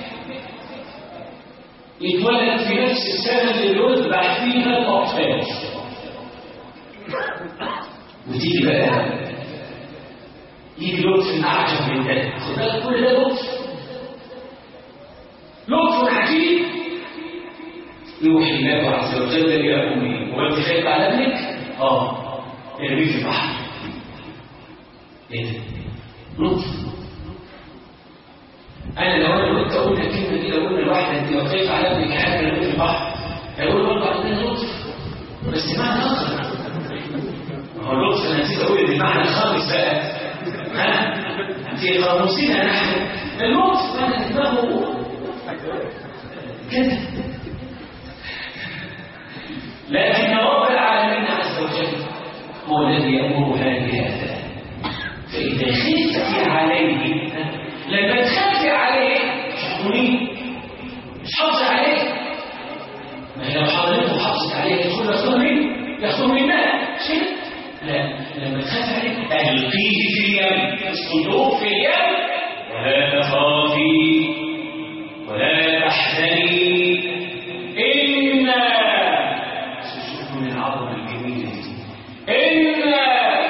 يتولد في نفس السنه اللي يذبح فيها الاطفال وتيجي بقى يجي لطف اعجب من ده خد بالك كل ده لطف لطف عجيب يوحي الله عز وجل الى امه هو انت خايف على ابنك؟ اه ارميه في البحر ايه ده؟ لطف انا لو انا قلت اقول الكلمه دي لو قلنا لواحد انت لو خايف على ابنك حاجه ارميه في البحر هيقول برضه عندنا لطف بس معنى اخر ما هو اللطف انا نسيت اقول ان المعنى الخامس بقى ها في قاموسنا نحن اللطف انا دماغه كده لكن رب العالمين عز وجل هو الذي يأمرها بهذا فإذا خفت عليه لما تخفي عليه مش هتكوني مش حافظ عليه ما هي لو حضرته حافظت عليه يدخل يخطر مين؟ يخطر منها شيء لا لما تخاف عليه ألقيه في اليم اسقطوه في اليم ولا تخافي ولا تحزني إنا شوفوا من العظمة الجميلة دي إنا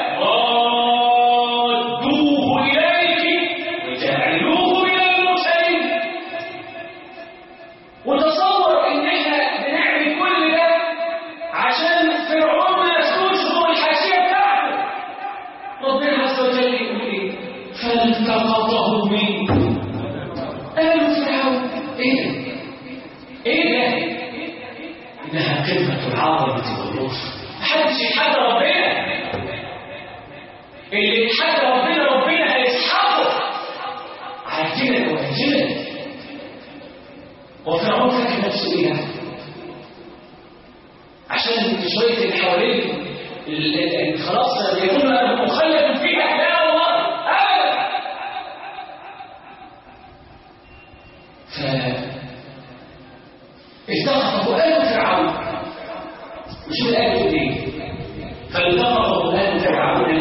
ردوه إليك وجعلوه من المرسلين وتصدق قمة العظمة واللطف محدش يتحدى ربنا اللي يتحدى ربنا ربنا هيسحقه عاجلا واجلا وفرعون فاكر نفسه ايه يعني؟ عشان شويه اللي حواليه خلاص يكون مخلد فيها لا والله ابدا ف التقطه آل فرعون وشو الآية تقول ايه؟ فالتقطه آل فرعون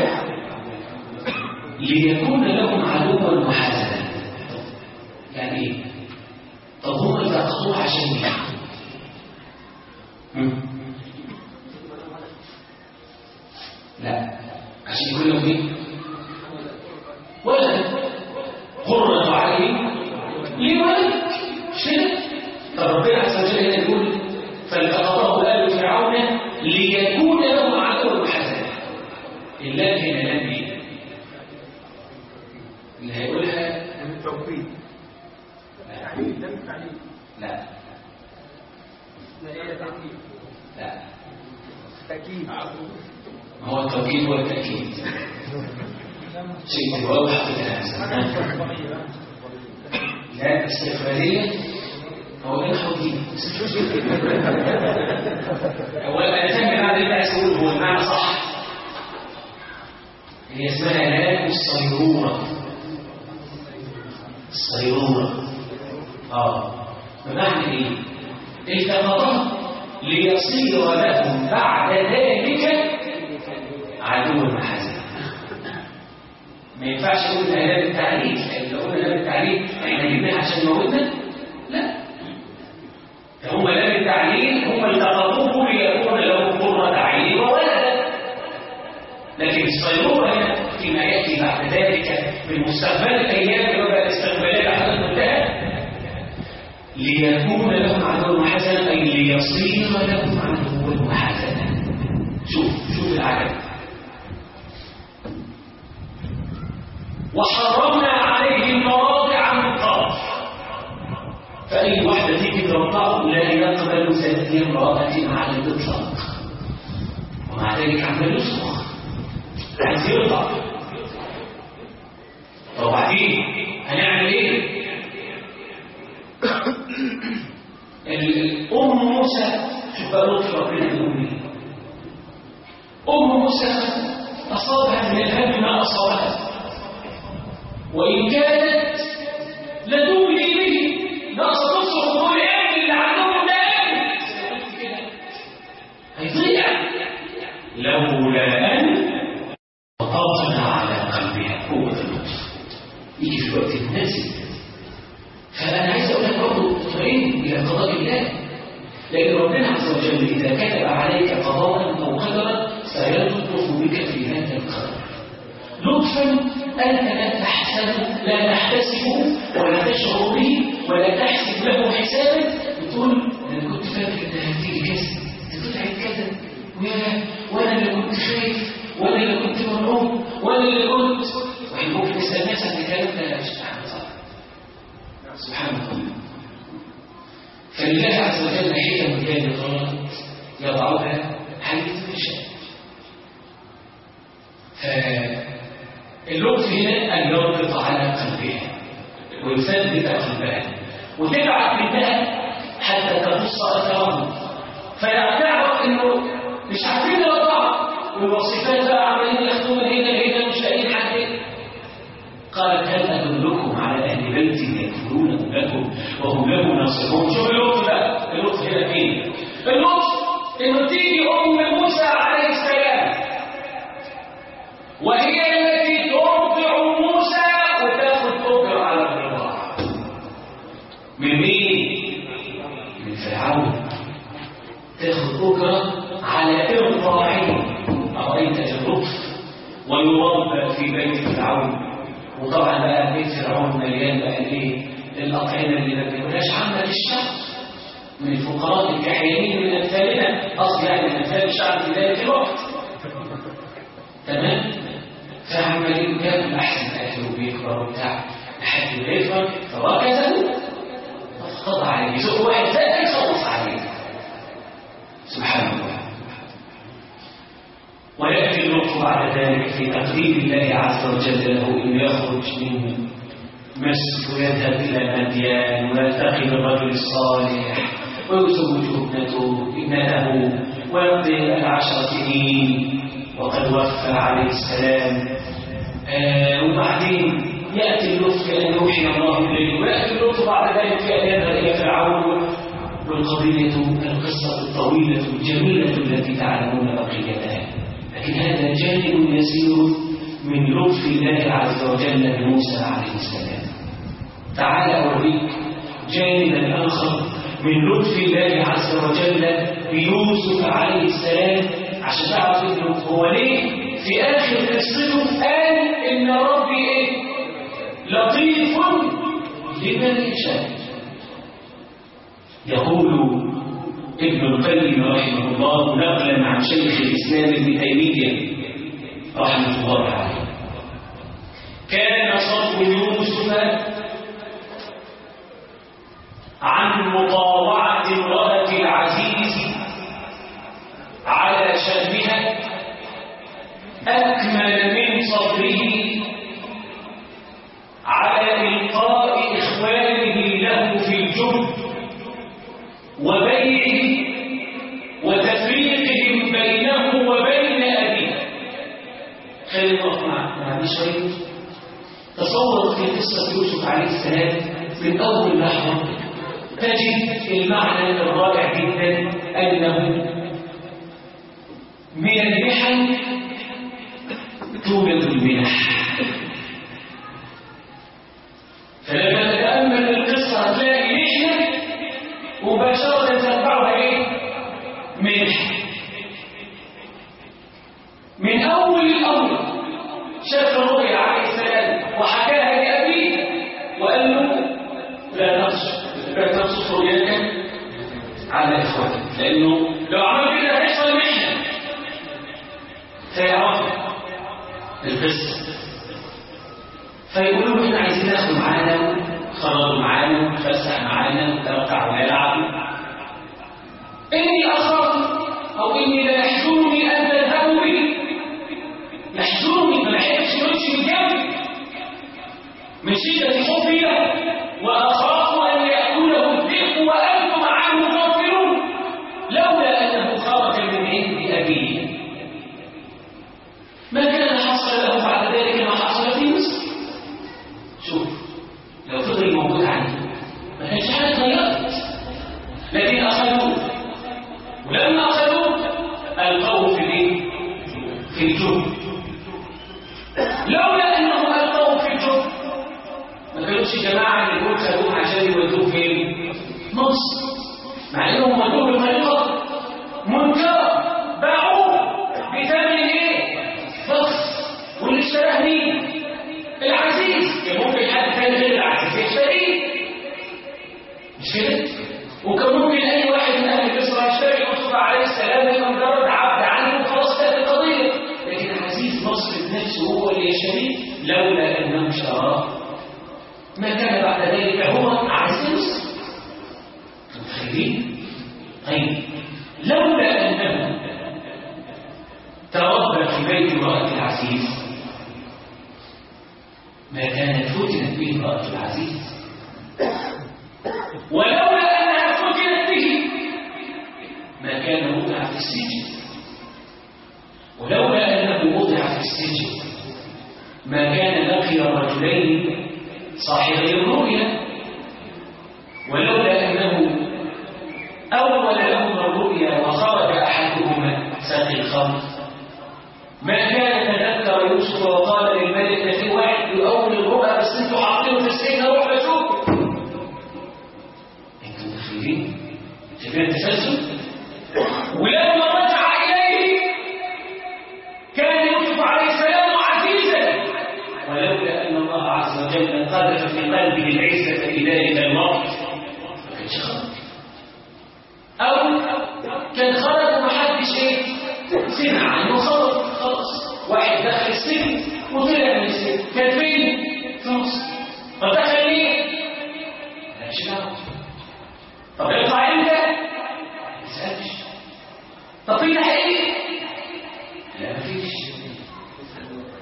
ليكون لهم عدوا وحسنا يعني ايه؟ طب هم التقطوه عشان ايه؟ لا عشان يقول لهم ايه؟ ولد قرة عين لولد مش كده؟ فربنا عز وجل هنا يقول فالتقطه آل فرعون ليكون لهم عدوا حسنا الله هنا لم ايه؟ اللي هيقولها التوفيق التعليم ده التعليم لا لا هي تأكيد لا تأكيد ما هو التوكيد هو التأكيد شيء واضح في الكلام لا استقبالية هو ده الحوكيد هو أنا فاهم هذا اللي عايز أقوله هو المعنى صح هي اسمها لام الصيرورة الصيرورة اه بمعنى ايه؟ التقطها ليصير لهم بعد ذلك عدو حسن ما ينفعش نقول ده لام التعريف لان لو قلنا لام التعريف احنا جبناها عشان نموتنا لا هم لام التعليل هم التقطوه ليكون لهم قرة عين وولدا لكن الصيرورة هنا فيما يأتي بعد ذلك من مستقبل الأيام وبقى الاستقبالية لحد منتهى ليكون لهم عدو حسنا أي ليصير لهم عدو حسنا شوف شوف العجب وحرمنا عليه المواضع من قبل فأي واحدة تيجي ترضعه لا يقبل زكي امرأة على الإطلاق ومع ذلك عمال يصرخ عايز يرضع طب وبعدين هنعمل ايه؟ الأم موسى شوف بقى لطف ربنا بيقول ايه أم موسى أصابها من الهم ما أصابها وإن كانت لتولي به نقص تصرف كل ابن اللي عندهم ده هيضيع لولا أن وطبطنا على قلبها قوة اللطف يجي في الوقت المناسب فأنا عايز أقول لك برضه اطمئن إلى قضاء الله لأن ربنا عز وجل إذا كتب عليك قضاء أو قدرا سيلطف بك في هذا القدر لطفا أنت لا تحسب لا تحتسبه ولا تشعر به ولا تحسب له حسابا بتقول أنا كنت فاكر إنها هتيجي كذا طلعت كذا ويا وأنا اللي كنت خايف وأنا اللي كنت مرعوب وأنا اللي كنت وإحنا ممكن نسأل الناس عن الكلام ده مش صح سبحان الله فلله عز وجل حكم بالغات يضعها حيث يشاء فاللطف هنا أن يربط على قلبها ويثبت قلبها وتبعت منها حتى تبص أثره فيعرف إنه مش عارفين يرضعوا والوصفات بقى عمالين ياخدوها هنا هنا مش لاقيين حد قالت هل أدلكم على أهل بيت يكفرونه لكم وهم له ناصحون شوف اللطف بقى اللطف هنا فين اللطف إنه تيجي أم موسى عليه السلام وهي التي ترضع موسى وتاخذ أجر على الرضاعة من مين؟ من فرعون تاخذ أجرة على إرضاعه أرأيت اللطف ويربى في بيت فرعون وطبعا بقى بيت فرعون مليان بقى الايه الاطعمه اللي ما بياكلهاش عامه للشعب من الفقراء الكحيانين من امثالنا قصدي يعني من امثال الشعب في ذلك الوقت تمام فعمالين بياكل احسن اكل وبيكبر وبتاع لحد ما يكبر فوكزه فخضع عليه يشوف واحد زي يخلص عليه في تقدير الله عز وجل له انه يخرج من مسجد ويذهب الى مديان ويلتقي بالرجل الصالح ويزوج ابنته ابنته ويقضي العشر سنين وقد وفى عليه السلام آه وبعدين ياتي اللطف ان يوحي الله اليه وياتي اللطف بعد ذلك في ان يذهب الى فرعون والقضيه القصه الطويله الجميله التي تعلمون بقيتها لكن هذا جانب يسير من لطف الله عز وجل بموسى عليه السلام تعال اوريك جانبا اخر من لطف الله عز وجل بيوسف عليه السلام عشان تعرف انه هو ليه في اخر قصته قال ان ربي ايه لطيف لمن يشاء يقول ابن القيم رحمه الله نقلا عن شيخ الاسلام ابن تيميه رحمه الله عليه كان صبر يوسف عن مطاوعه امراه العزيز على شأنها أكمل من صبره على إلقاء إخوانه له في الجب وبيعه وتفريقهم بينه وبين أبيه خلي الله معنا شوية تصور في قصة يوسف عليه السلام من أول لحظة تجد المعنى الرائع جدا أنه من المحن توجد المنح فلما تتأمل القصة هتلاقي محنة مباشرة تتبعها ايه؟ منح من أول الأمر شاف الرؤيا عليه السلام وحكاها لأبيه وقال له لا تقص لا تقصص رؤياك على إخوتك لأنه لو عمل كده هيحصل محنة فيعرف القصة فيقولوا له احنا عايزين ناخد معانا خرجوا معانا نتفسح معانا نتوقع ونلعب اني اخاف او اني لا يحزنني ان تذهبوا بي يحزنني ما بحبش يمشي من جنبي من شدة حبي له واخاف ان ياكله الذئب وانتم عنه غافلون لولا انه خرج من عند ابيه ما كان حصل له بعد ذلك ما حصل في مصر شوف لو فضل موجود عنده ما كانش حاجه اتغيرت لكن اخذوه ولما اخذوه القوه في الايه في الجب لولا انهم القوه في الجب ما كانوش جماعه اللي يقول خدوه عشان يودوه فين مصر مع انهم ودوه بطريقه منكره باعوه بثمن ايه بخس واللي اشتراه مين العزيز كان ممكن حد ثاني غير العزيز يشتريه مش كده وكان ممكن اي واحد من اهل مصر يشتري يوسف عليه السلام يبقى مجرد عبد عنه وخلاص كانت القضيه لكن عزيز مصر بنفسه هو اللي يشتريه لولا انه اشتراه ما كان بعد ذلك هو عزيز مصر متخيلين طيب لولا انه تربى في بيت امراه العزيز ما كانت فتنت به امراه العزيز ولولا انها فتنت به ما كان وضع في السجن ولولا انه وضع في السجن ما كان لقي رجلين صاحبي الرؤيا ولولا انه اول لهما الرؤيا وخرج احدهما ساقي الخمر ما كان تذكر يوسف وقال للملك في واحد يؤول الرؤى بس انتوا حاطينه في السجن روح بشوف انتوا متخيلين شايفين التسلسل ولما رجع اليه كان يوسف عليه السلام عزيزا ولولا ان الله عز وجل قذف في قلبه العزه الى الى الوقت ما كانش خرج او كان خرج ومحدش ايه سمع عنه خرج خلاص واحد دخل السجن وطلع من السجن كان فين؟ في مصر طب دخل ليه؟ مالكش دعوه طب يطلع امتى؟ ما تسالش طب في تحقيق؟ لا مفيش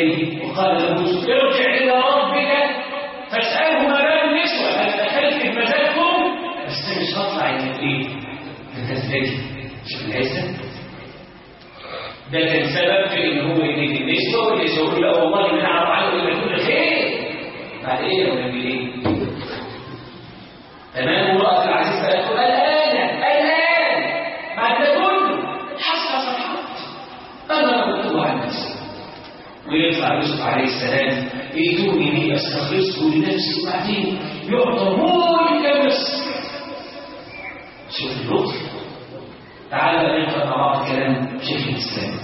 إليه وقال له يوسف ارجع إلى ربك فاسأله ما بال النسوة أنا دخلت في مزاجكم بس مش هطلع إنك إيه؟ أنت تلاقي شوف العزة ده كان سبب في إن هو يديك النسوة واللي يقول لا والله ما نعرف عنه إلا كل خير بعد إيه يا ولد إيه؟ تمام امرأة العزيز بقى تقول الآن الآن بعد ده كله حصل صحيح أنا بطلع عن نفسي ويطلع يوسف عليه السلام ايتوني لي استخلصه لنفسي وبعدين يعطى ملك مصر شوف اللطف تعال بقى نقرا مع بعض كلام شيخ الاسلام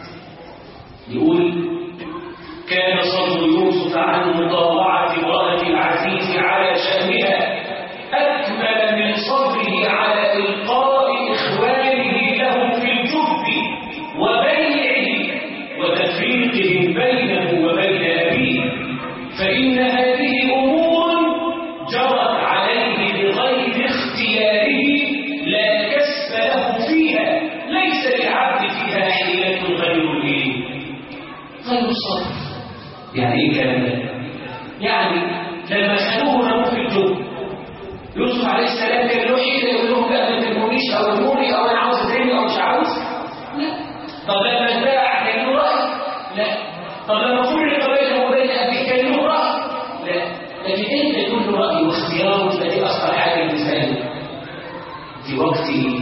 يقول كان صبر يوسف عن مطاوعه امراه العزيز على شانها اكمل من صبره على القاء اخوانه له في الجب وبيعه وتفريقهم بينه وبين أبيه فإن هذه أمور جرت عليه بغير اختياره لا كسب له فيها ليس للعبد فيها حيلة غير إيه؟ غير الصبر يعني إيه الكلام ده؟ يعني لما خلوه رموا في الجب يوسف عليه السلام كان له حيلة يقول لهم لا ما ترمونيش أو ارموني أو أنا عاوز أترمي أو مش عاوز لا طب لما اتباع كان له رأي؟ لا طب لما فرق بينه وبين أبيه كان له رأي؟ لا لكن أنت يكون له رأي واختيار فدي أصغر حاجة بالنسبة في وقت إيه؟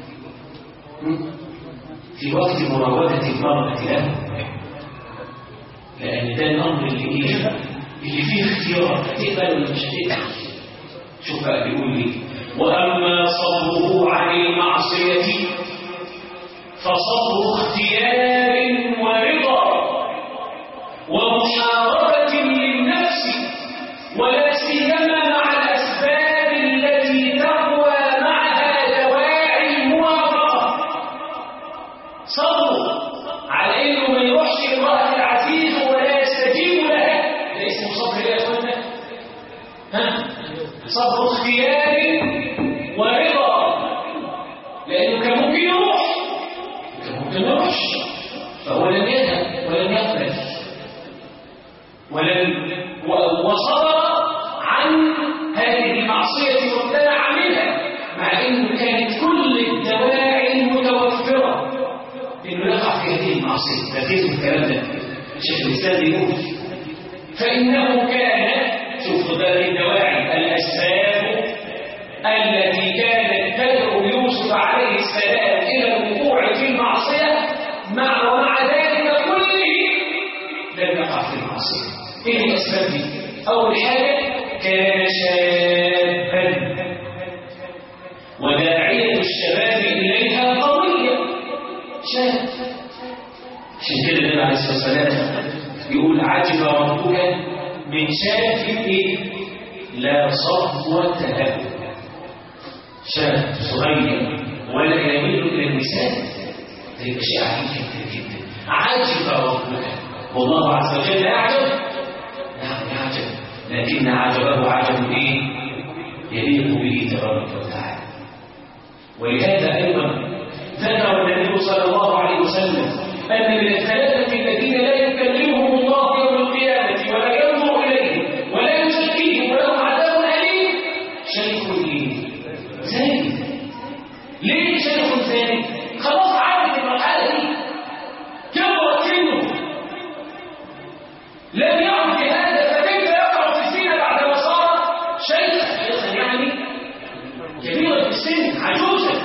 في وقت مراودة المرأة له لأن ده الأمر اللي إيه؟ اللي فيه اختيار هتقبل ولا مش هتقبل شوف بقى بيقول لي وأما صبره عن المعصية فصبر اختيار ورضا ومحاربة للنفس ولا سيما مع الأسباب التي تقوى معها دواعي الموافقة صبر على إنه ما يروحش امرأة العزيز ولا يستجيب لها ده اسمه صبر يا أخوانا ها صبر اختيار ورضا لأنه كان ممكن يروح كان ممكن يروح فهو لم يذهب ولم يقبل ولم وصبر عن هذه المعصية وامتنع منها مع أنه كانت كل الدواعي المتوفرة إنه يقع في هذه المعصية ركزوا الكلام ده شيخ الإسلام يقول فإنه كان شوف ده الدواعي الأسباب التي كانت تدعو يوسف عليه السلام إلى الوقوع في المعصية مع ومع ذلك كله لم يقع في المعصية إيه الأسباب دي؟ أول حاجة كان شابا وداعية الشباب إليها قوية شاب عشان كده النبي عليه الصلاة والسلام يقول عجب ربك من شاب إيه؟ لا صبوة له شاب صغير ولا يميل إلى النساء ده يبقى شيء عجيب جدا جدا عجب ربك والله عز وجل يعجب نعم يعجب لكن عجبه عجب ايه يليق به تبارك وتعالى ولهذا ايضا ذكر النبي صلى الله عليه وسلم ان من الثلاثه الذين لا يكلمهم الله يوم القيامه ولا ينظر اليهم ولا يزكيهم ولهم عذاب اليم شيخ ايه زاني ليه شيخ زاني خلاص عدت المرحله دي كبرت سنه لم يعد هذا فكيف يقع في الزنا بعد ما صار شيخا شيخا يعني كبيرا في السن عجوزا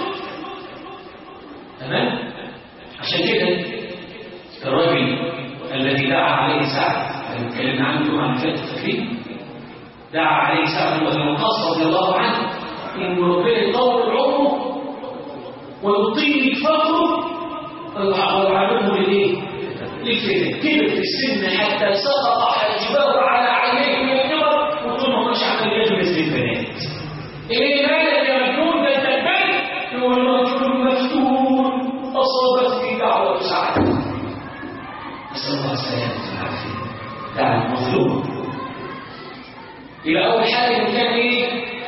تمام عشان كده الرجل الذي دعا عليه سعد اللي اتكلمنا عنه الجمعه اللي فاتت فاكرين دعا عليه سعد بن وقاص رضي الله عنه ان ربنا يطول عمره ويطيل فقره ويعرضه للايه؟ للفتن كبر في السن حتى سقط حاجبه على عينيه من الكبر وطول ما مش عمال يجلس للبنات ايه مالك يا مجنون ده انت البنت هو الرجل مفتون اصابتني دعوه سعد نسال الله السلامه والعافيه دعوه مظلوم يبقى اول حاجه إنه كان ايه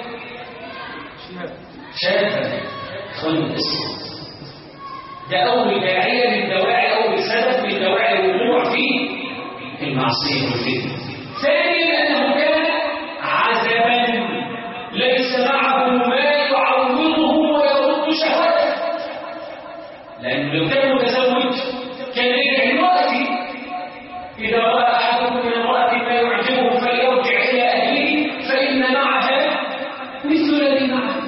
شابا خلوا الاسم ده أول داعية من دواعي أول سبب من دواعي الوقوع فيه المعصية والفتنة ثانيا أنه كان عزبا ليس معه ما يعوضه ويرد شهوته لأنه لو كان متزوج كان يرجع دلوقتي إذا رأى أحدكم من امرأة ما يعجبه فليرجع إلى أهله فإن معها مثل الذي معه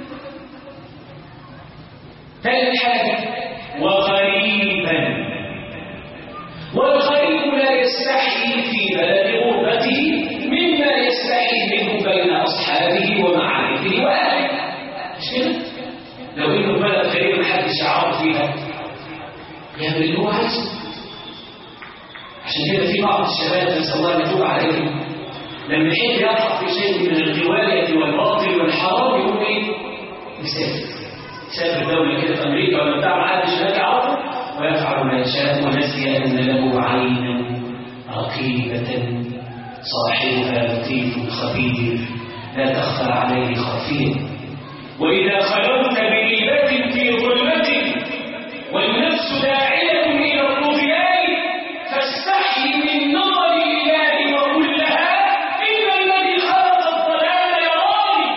ثالث حاجة وغريبا والغريب لا يستحي في بلد غربته مما يستحي منه بين أصحابه ومعارفه وأهله مش كده؟ لو إنه بلد غريب محدش يعرف فيها يعمل اللي هو عايزه عشان كده في بعض الشباب نسأل الله أن يتوب عليهم لما يحب يقع في شيء من الغواية والباطل والحرام يقول إيه؟ يسافر سافر دولة كده في أمريكا ولا بتاع محدش هناك يعرفه ويفعل ما يشاء ونسي أن له عينا رقيبة صاحبها لطيف خبير لا تخفى عليه خافية وإذا خلوت بريبة في ظلمة والنفس داعية إلى الطغيان فاستحي من نظر الإله وقل لها إن الذي خلق الظلام يراني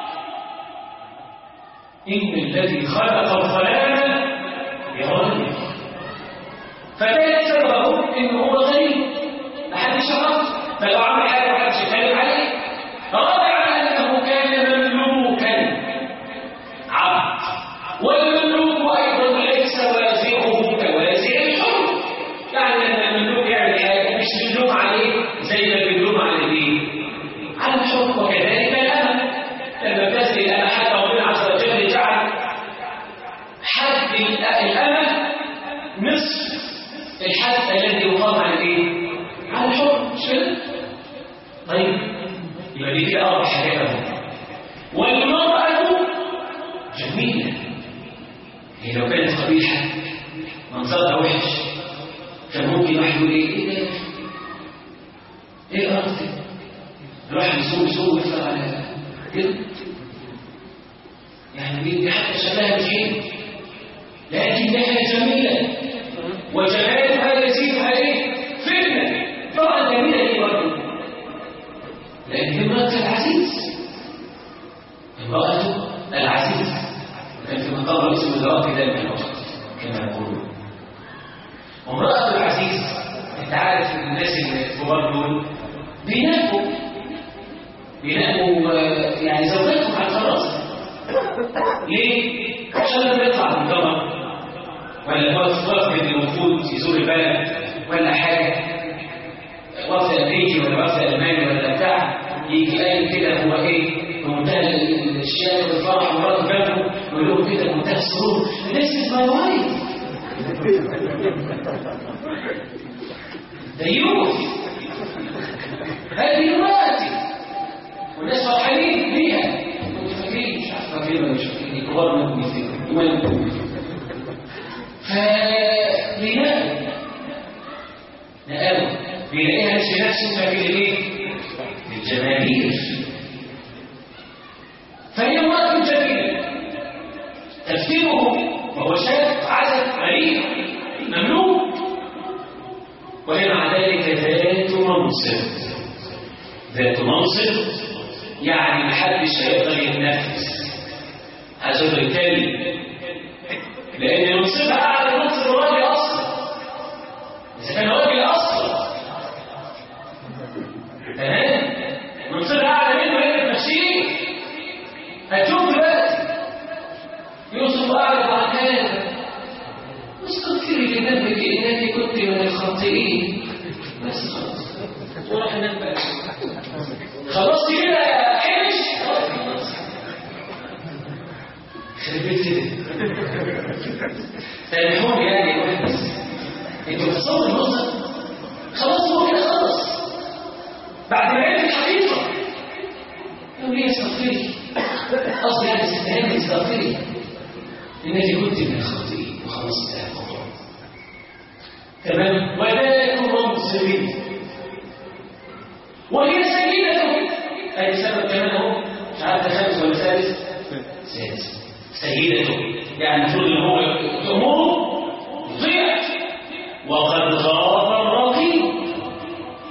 إن الذي خلق الظلام يراني فده سببه إنه هو غريب محدش يعرف فلو عمل حاجة محدش يتكلم عليه رابعا أنه كان مملوكا عبد والمملوك أيضا ليس وازعه كوازع الحر يعني لما المملوك يعمل حاجة مش بنلوم عليه زي ما بنلوم على الايه؟ على الحر وكذلك الأمل لما تزري الأمل حتى ربنا عز وجل جعل حد الأمل نصف الحد الذي يقام على الايه؟ على الحر مش كده؟ طيب يبقى دي كده أربع حاجات أهو والمرأة جميلة هي لو كانت قبيحة منظرها وحش كان ممكن واحد يقول ايه ايه ده ايه الارض دي الواحد يسوق يسوق ويطلع على كده يعني دي دي حتى شبهها مش حلو لكنها جميلة وجمالها يزيدها ايه فتنة طبعا جميلة ايه برضه لأن امرأة العزيز امرأة العزيز كان في مقام رئيس الوزراء في ذلك الوقت كما يقولون وامرأة العزيز انت عارف الناس الكبار دول بيناموا بيناموا آه، يعني زوجاتهم على الفراش ليه؟ عشان لما يطلع من القمر ولا واقف واقف بين الوفود يزور البلد ولا حاجة وقت أمريكي ولا وقت ألماني ولا بتاع يجي قايل كده هو إيه بمنتهى الشياكة والفرح ومراته جنبه ويقول لهم كده بمنتهى السرور This is my wife ده يوث هذه مراتي والناس فرحانين بيها كنت فاكرين مش عارف فاكرين ولا مش فاكرين كبار منكم يفتكروا ومنكم فبينام نقاوة بيلاقيها مش لنفسه لكن ليه؟ للجماهير فهي امرأة جميلة تفكيره وهو شاب عدد غريب مملوك وهي مع ذلك ذات منصب ذات منصب يعني محدش هيقدر يتنفس هذا يتكلم لأن منصبها أعلى من منصب الراجل أصلا إذا كان راجل أصلا تمام منصبها أعلى منه هي نفسيه هتشوف دلوقتي يوسف أعرض عن هذا واستغفري لذنبك إنك كنت من الخاطئين بس خلاص وراح نام بقى خلاص كده يا حرش خلاص خربت كده سامحوني يعني واحد بس انتوا بتصوروا المنظر خلاص هو كده خلص بعد ما عرف الحقيقه يقول لي استغفري قصدي يعني استهاني استغفري انك كنت من الخاطئين وخلاص انتهى الموضوع تمام وذلك منصبي وهي سيدته ادي سبب كمان اهو مش عارف ده خامس ولا سادس سادس سيدته يعني المفروض ان هو اموره يطيع وقد غاب الرقيب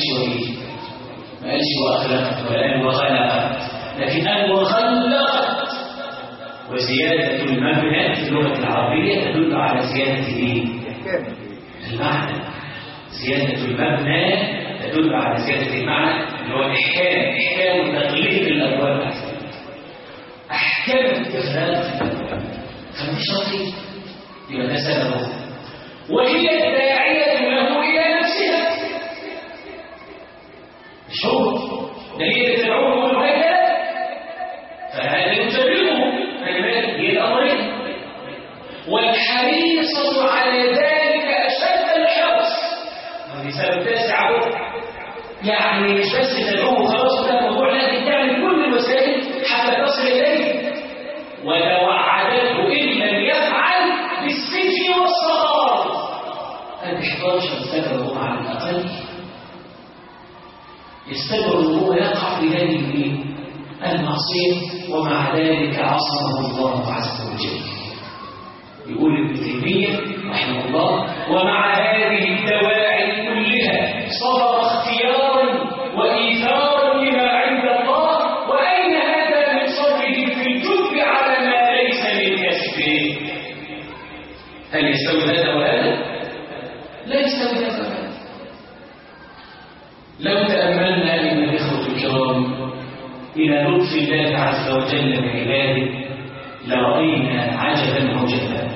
قالش وليه ما قالش وأخلقت ولا قال وخلقت لكن قال وخلقت وزيادة المبنى في اللغة العربية تدل على زيادة الايه؟ كامل المعنى زيادة المبنى تدل على زيادة المعنى اللي هو الإحكام إحكام تغليق الأبواب أحكام الإغلاق في الأبواب فمش شرطي يبقى ده سببه وهي الداعية له إلى نفسها مش هو ده هي اللي تدعوه هكذا فهذا يجربه فلذلك هي الأمرين والحريصة على ذلك أشد الحرص هذه سبب تاسع أهو. يعني مش بس تدعوه خلاص وده الموضوع لكن تعمل كل الوسائل حتى تصل إليه وتوعدته إن لم يفعل بالسجن والصغار هذه 11 سبب على الأقل يستبر أن هو يقع في هذه الإيه؟ المعصية ومع ذلك عصمه الله عز وجل يقول ابن تيمية رحمه الله ومع هذه الدواعي كلها صدر اختيارا وإيثارا لما عند الله وأين هذا من صبره في الجب على ما ليس من كسبه هل يستوي هذا وهذا؟ لا يستوي هذا وهذا لو تأملنا أيها الإخوة الكرام إلى لطف الله عز وجل بعباده لرأينا عجبا عجبا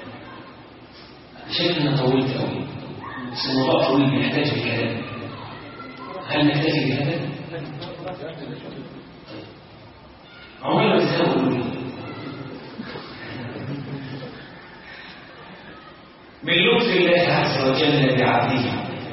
شايف إن طولت أوي بس الموضوع طويل يحتاج الكلام هل نكتفي بهذا؟ عمري ما تزهقوا من لطف الله عز وجل بعبده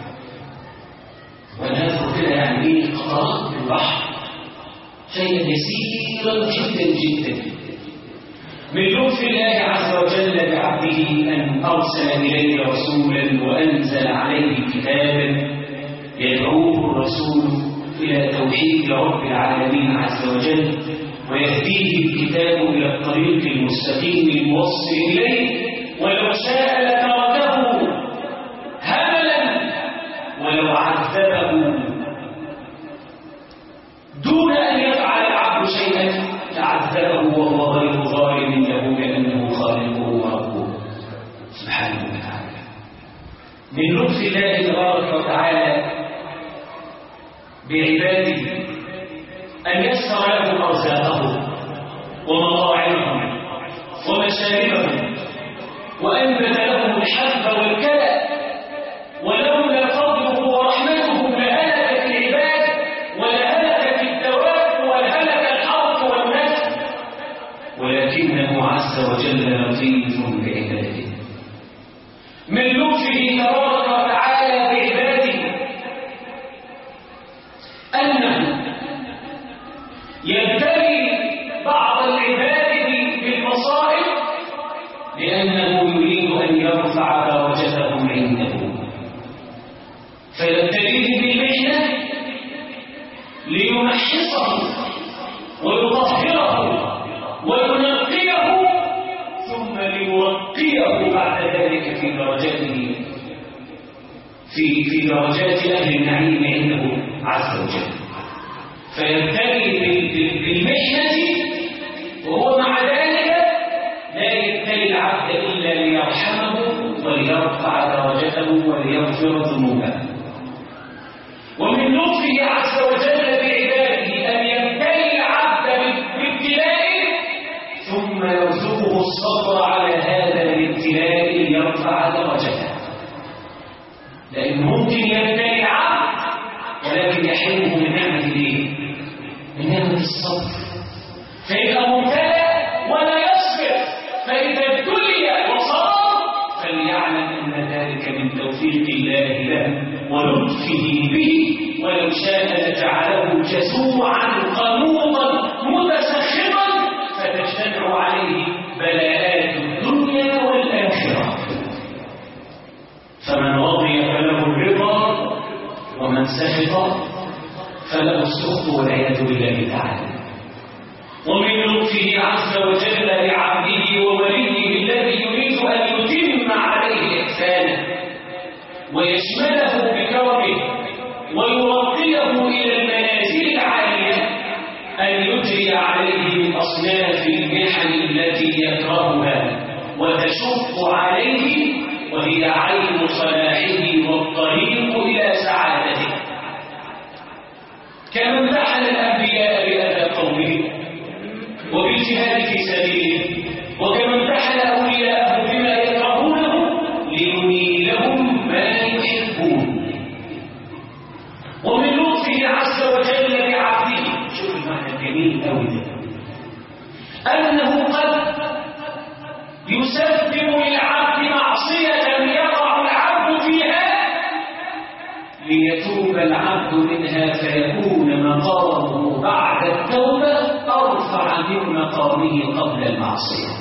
ونذكر كده يعني ايه قطرات من البحر شيئا يسيرا جدا جدا من لطف الله عز وجل بعبده ان ارسل اليه رسولا وانزل عليه كتابا يدعوه الرسول الى توحيد رب العالمين عز وجل ويهديه الكتاب الى الطريق المستقيم الموصل اليه ولو شاء لتركه هملا ولو عذبه دون أن يفعل العبد شيئا لعذبه وهو غير ظالم له لأنه خالقه وربه سبحانه وتعالى من لطف الله تبارك وتعالى بعباده أن يسر لهم أرزاقهم ومطاعمهم ومشاربهم وأنبت لهم الحب والكلى ولولا فضله ورحمته لهلكت العباد ولهلكت الدواب ولهلك الحرث والنسل ولكنه عز وجل لطيف بعباده من لطفه تبارك وتعالى بعباده أنه يبتلي بعض العباد بالمصائب لأنه يريد أن يرفع درجتهم عنده فيبتليه بالمحنة ليمحصه ويطهره وينقيه ثم ليرقيه بعد ذلك في درجاته في في درجات أهل النعيم عنده عز وجل فيبتلي بال- بال- بالمحنة وهو مع ذلك لا يبتلي العبد إلا ليرحمه وليرفع درجته وليغفر ذنوبه ومن لطفه عز وجل بعباده أن يبتلي العبد بابتلاء ثم يرزقه الصبر على هذا الابتلاء ليرفع درجته لأن ممكن يبتلي العبد ولكن يحرمه من نعمة الايه؟ من نعمة الصبر فيبقى مبتلى ولا يصبر فإذا ابتلي وصبر فليعلم أن ذلك من توفيق الله له ولطفه به ولو شاء لجعله جزوعا قنوطا متسخطا فتجتمع عليه بلاءات الدنيا والآخرة فمن رضي فله الرضا ومن سخط فله السخط والعياذ بالله تعالى ومن لطفه عز وجل لعبده ووليه الذي يريد أن يتم عليه إحسانه ويشمله بكرمه أصناف المحن التي يكرهها وتشق عليه وهي عين صلاحه والطريق إلى سعادته كما امتحن الأنبياء بأذى قومه وبالجهاد في سبيله وكما امتحن أولياءه بما يكرهونه لينيلهم ما يحبون ومن لطفه عز وجل بعبده شوف المعنى الجميل قوي ده أنه قد يسبب للعبد معصية يقع العبد فيها ليتوب العبد منها فيكون مقامه بعد التوبة أرفع من مقامه قبل المعصية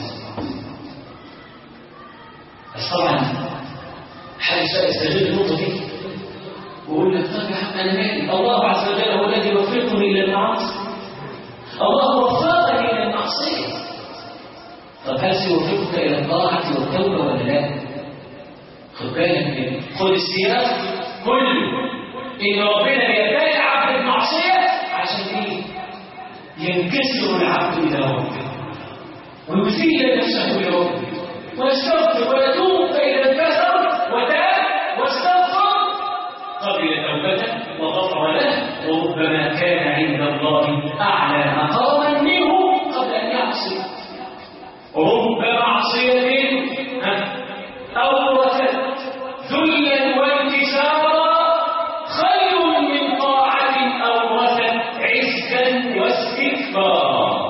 بس طبعا حد يستغل النقطة دي ويقول لك طب يا عم أنا مالي الله عز وجل هو الذي يوفقني إلى المعاصي الله وفقني إلى المعصية طب هل سيوفقك إلى الطاعة والتوبة ولا لا؟ خد بالك من خد السياق كله إن ربنا يبتلي العبد المعصية عشان إيه؟ ينكسر العبد إلى ربه ويذل نفسه لربه ويستغفر ويتوب فإذا انكسر وتاب واستغفر قبل توبته وغفر له وربما كان عند الله أعلى مقاما منه قبل أن يعصي رب معصية أورثت ذلا وانكسارا خير من طاعة أورثت عزا واستكبارا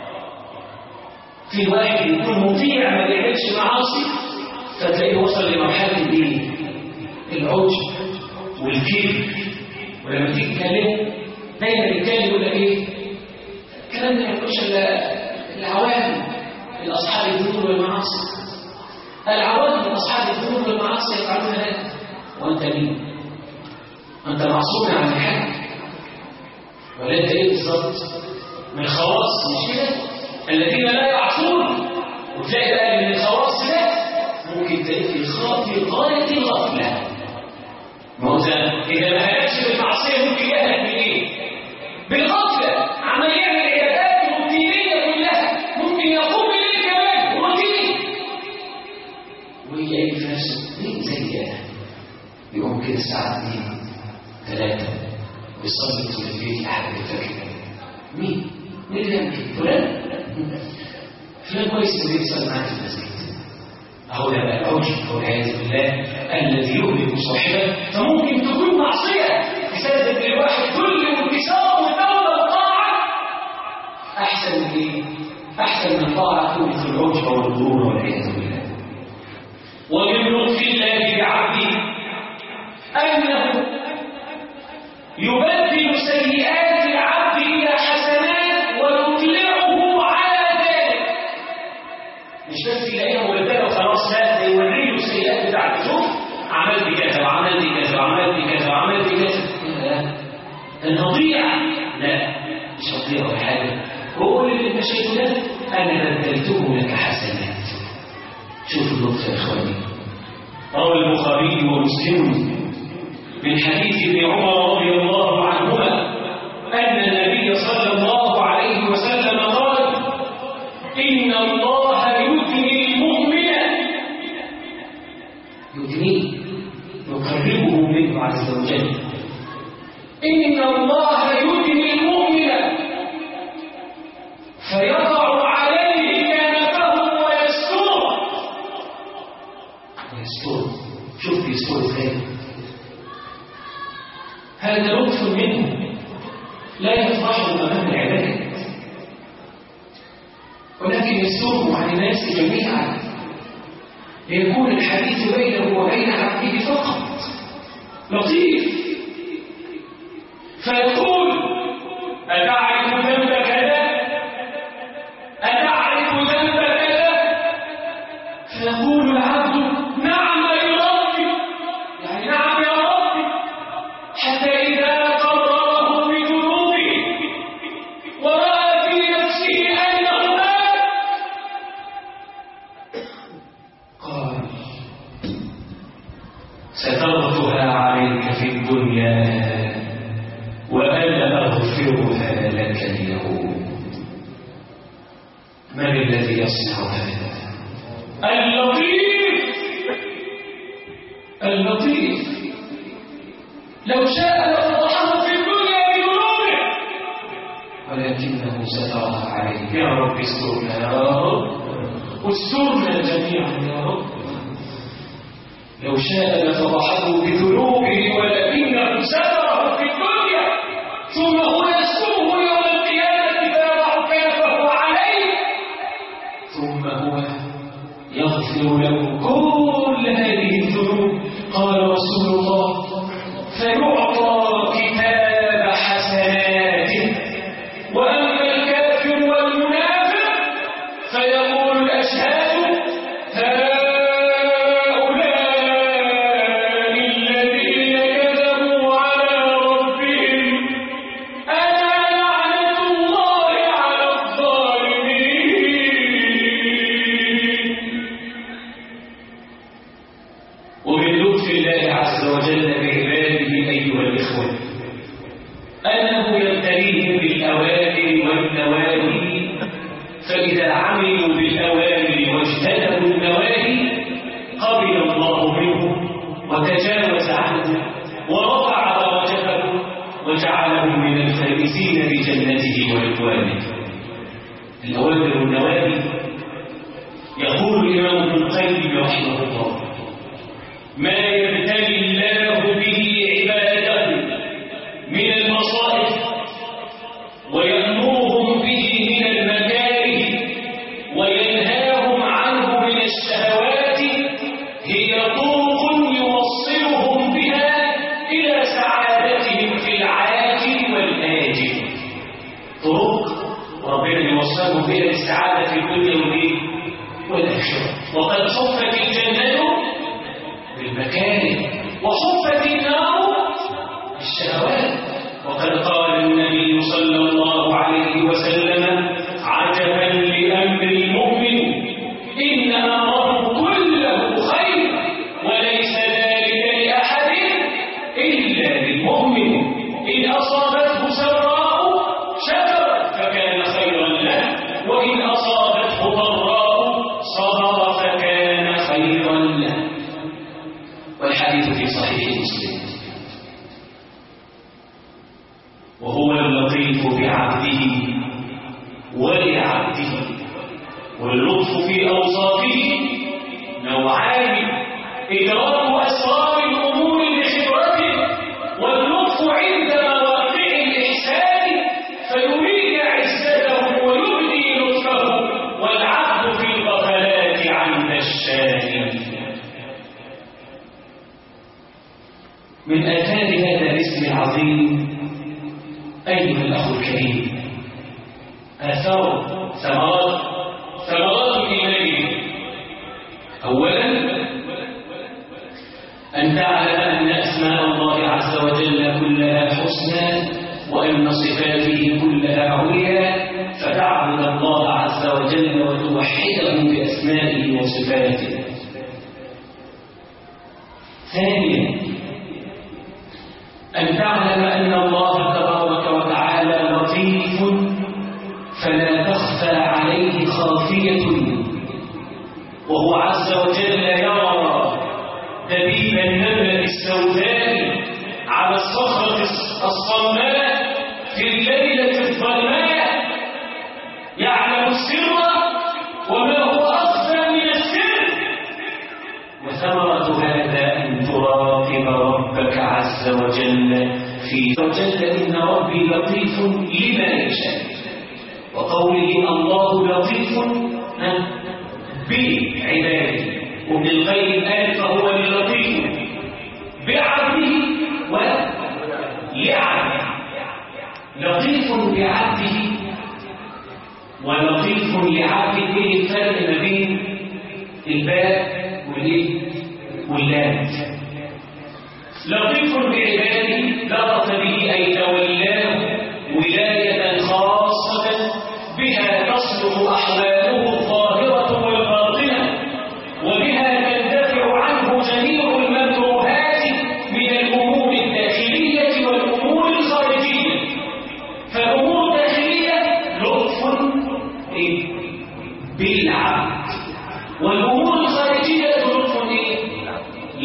في واحد يكون مطيع ما بيعملش معاصي فتلاقيه وصل لمرحلة الايه؟ العجب والكبر ولما تيجي تكلمه دايما يتكلم يقول لك ايه؟ الكلام ده ما يقولش الا العوام الاصحاب الذنوب والمعاصي العوام من اصحاب الذنوب والمعاصي يفعلون هذا وانت مين؟ انت معصوم عن الحق ولا انت ايه بالظبط؟ من الخواص مش كده؟ الذين لا يعصون وتلاقي بقى من الخواص ده ممكن تلاقي في في غايه الغفله ما هو اذا ما هلكش بالمعصيه ممكن يهلك بايه؟ بالغفله عمال يعمل العبادات الروتينيه كلها ممكن يقوم بالليل كمان روتين ويجي في نفسه مين زي ده؟ يقوم كده الساعه 2 3 ويصلي طول الليل لحد الفجر مين؟ مين اللي يعمل كده؟ فلان؟ فلان كويس اللي بيصلي معاك في المسجد أهو ده بقى العجب والعياذ بالله الذي يهلك صاحبه فممكن تكون معصية تسبب للواحد كل وانكسار وتوبة وطاعة أحسن من إيه؟ أحسن من طاعة تكون في العجب والغرور والعياذ بالله ومن لطف الله بعبده أنه يبدل سيئات العبد إلى حسنات ويطلعه على ذلك مش بس يلاقيها مبدله وخلاص لا ده يوريه السيئات بتاعته شوف عملت كذا وعملت كذا وعملت كذا وعملت كذا لا ده نضيع لا مش هتضيع ولا حاجه وقول اللي انت شايفه ده انا بدلته لك حسنات شوف اللطف يا اخواني روى البخاري ومسلم من حديث ابن عمر رضي الله عنهما ان النبي صلى الله عليه وسلم قال ان الله يدني المؤمن يدنيه يقربه منه عز وجل إن الله يدني المؤمن فيضع عليه كنفه ويستره يستره شوف يستره ازاي هذا لطف منه لا يفرح امام العباد ولكن يستره عن الناس جميعا ليكون الحديث بينه وبين عبده فقط لطيف فيقول أتعرف ذنب كذا أتعرف ذنب كذا فيقول العبد نعم يا ربي يعني نعم يا ربي حتى إذا قرره بذنوبه ورأى في نفسه أنه مات قال سترتها عليك في الدنيا وأنا أغفرها لك اليوم من الذي يصنع هذا اللطيف اللطيف لو شاء لفضحه في الدنيا بذنوبه ولكنه سترها عليه يا رب استرنا يا رب واسترنا جميعا يا رب لو شاء لفضحه بذنوبه ولكنه ستره في الدنيا ثم هو يستره يوم القيامة فيضع كنفه عليه ثم هو يغفر له كل هذه الذنوب قال رسول الله فيعطى كتاب حسناته وأما الكافر والمنافق فيقول الأشهاد هؤلاء الذين كذبوا على ربهم ألا لعنة الله على الظالمين ومن لطف الله عز وجل بعباده أيها الإخوة أنه يبتليهم بالأوامر والنواهي فإذا عملوا بالأوامر واجتنبوا النواهي قبل الله منهم وتجاوز عنه ورفع درجته وجعلهم من الفائزين بجنته ورضوانه الأوامر والنواهي يقول الإمام ابن القيم رحمه الله ما يبتلي الله به عباده من المصائب ويأمرهم به من المكاره وينهاهم عنه من الشهوات هي طرق يوصلهم بها إلى سعادتهم في العاجل والآجل طرق ربنا يوصلهم بها للسعادة في الدنيا والإيه؟ والآخرة وقد صفت الجنة بالمكاره وصفت النار بالشهوات وقد قال النبي صلى الله عليه وسلم عجبا لأمر المؤمن إن أمره كله خير وليس ذلك لأحد إلا للمؤمن إن أصابته سراء شكر فكان خيرا له وإن أصابته ضراء صبر فكان خيرا له والحديث في صحيح مسلم وهو اللطيف بعبده ولعبده واللطف في أوصافه نوعان إدراك أسرار الأمور بخبرته واللطف عند مواقع الإحسان فيريد عزته ويبدي لطفه والعبد في الغفلات عند الشان من آثار هذا الاسم العظيم أيها الأخ الكريم آثار ثمرات ثمرات الإيمان أولا أن تعلم أن أسماء الله عز وجل كلها حسنى وأن صفاته كلها عليا فتعبد الله عز وجل وتوحده بأسمائه وصفاته ثانيا أن تعلم أن الله تبارك وتعالى لطيف فلا تخفى عليه خافية وهو عز وجل يرى دبيب النملة السوداء على الصخرة الصماء في الليلة الظلماء يعلم السر وما هو أخفى من السر وثمرة هذا أن تراقب ربك عز وجل في وجل إن ربي لطيف لما يشاء وقوله الله لطيف بعباده وابن القيم قال فهو اللطيف بعبده ولعبده لطيف بعبده ولطيف لعبده ايه الفرق ما بين الباء والايه واللام لطيف بعباده لطف به اي تولاه ولايه خاصه بها تصلح احواله الظاهره والباطنه وبها تندفع عنه جميع المكروهات من الامور الداخليه والامور الخارجيه فالامور الداخليه لطف إيه؟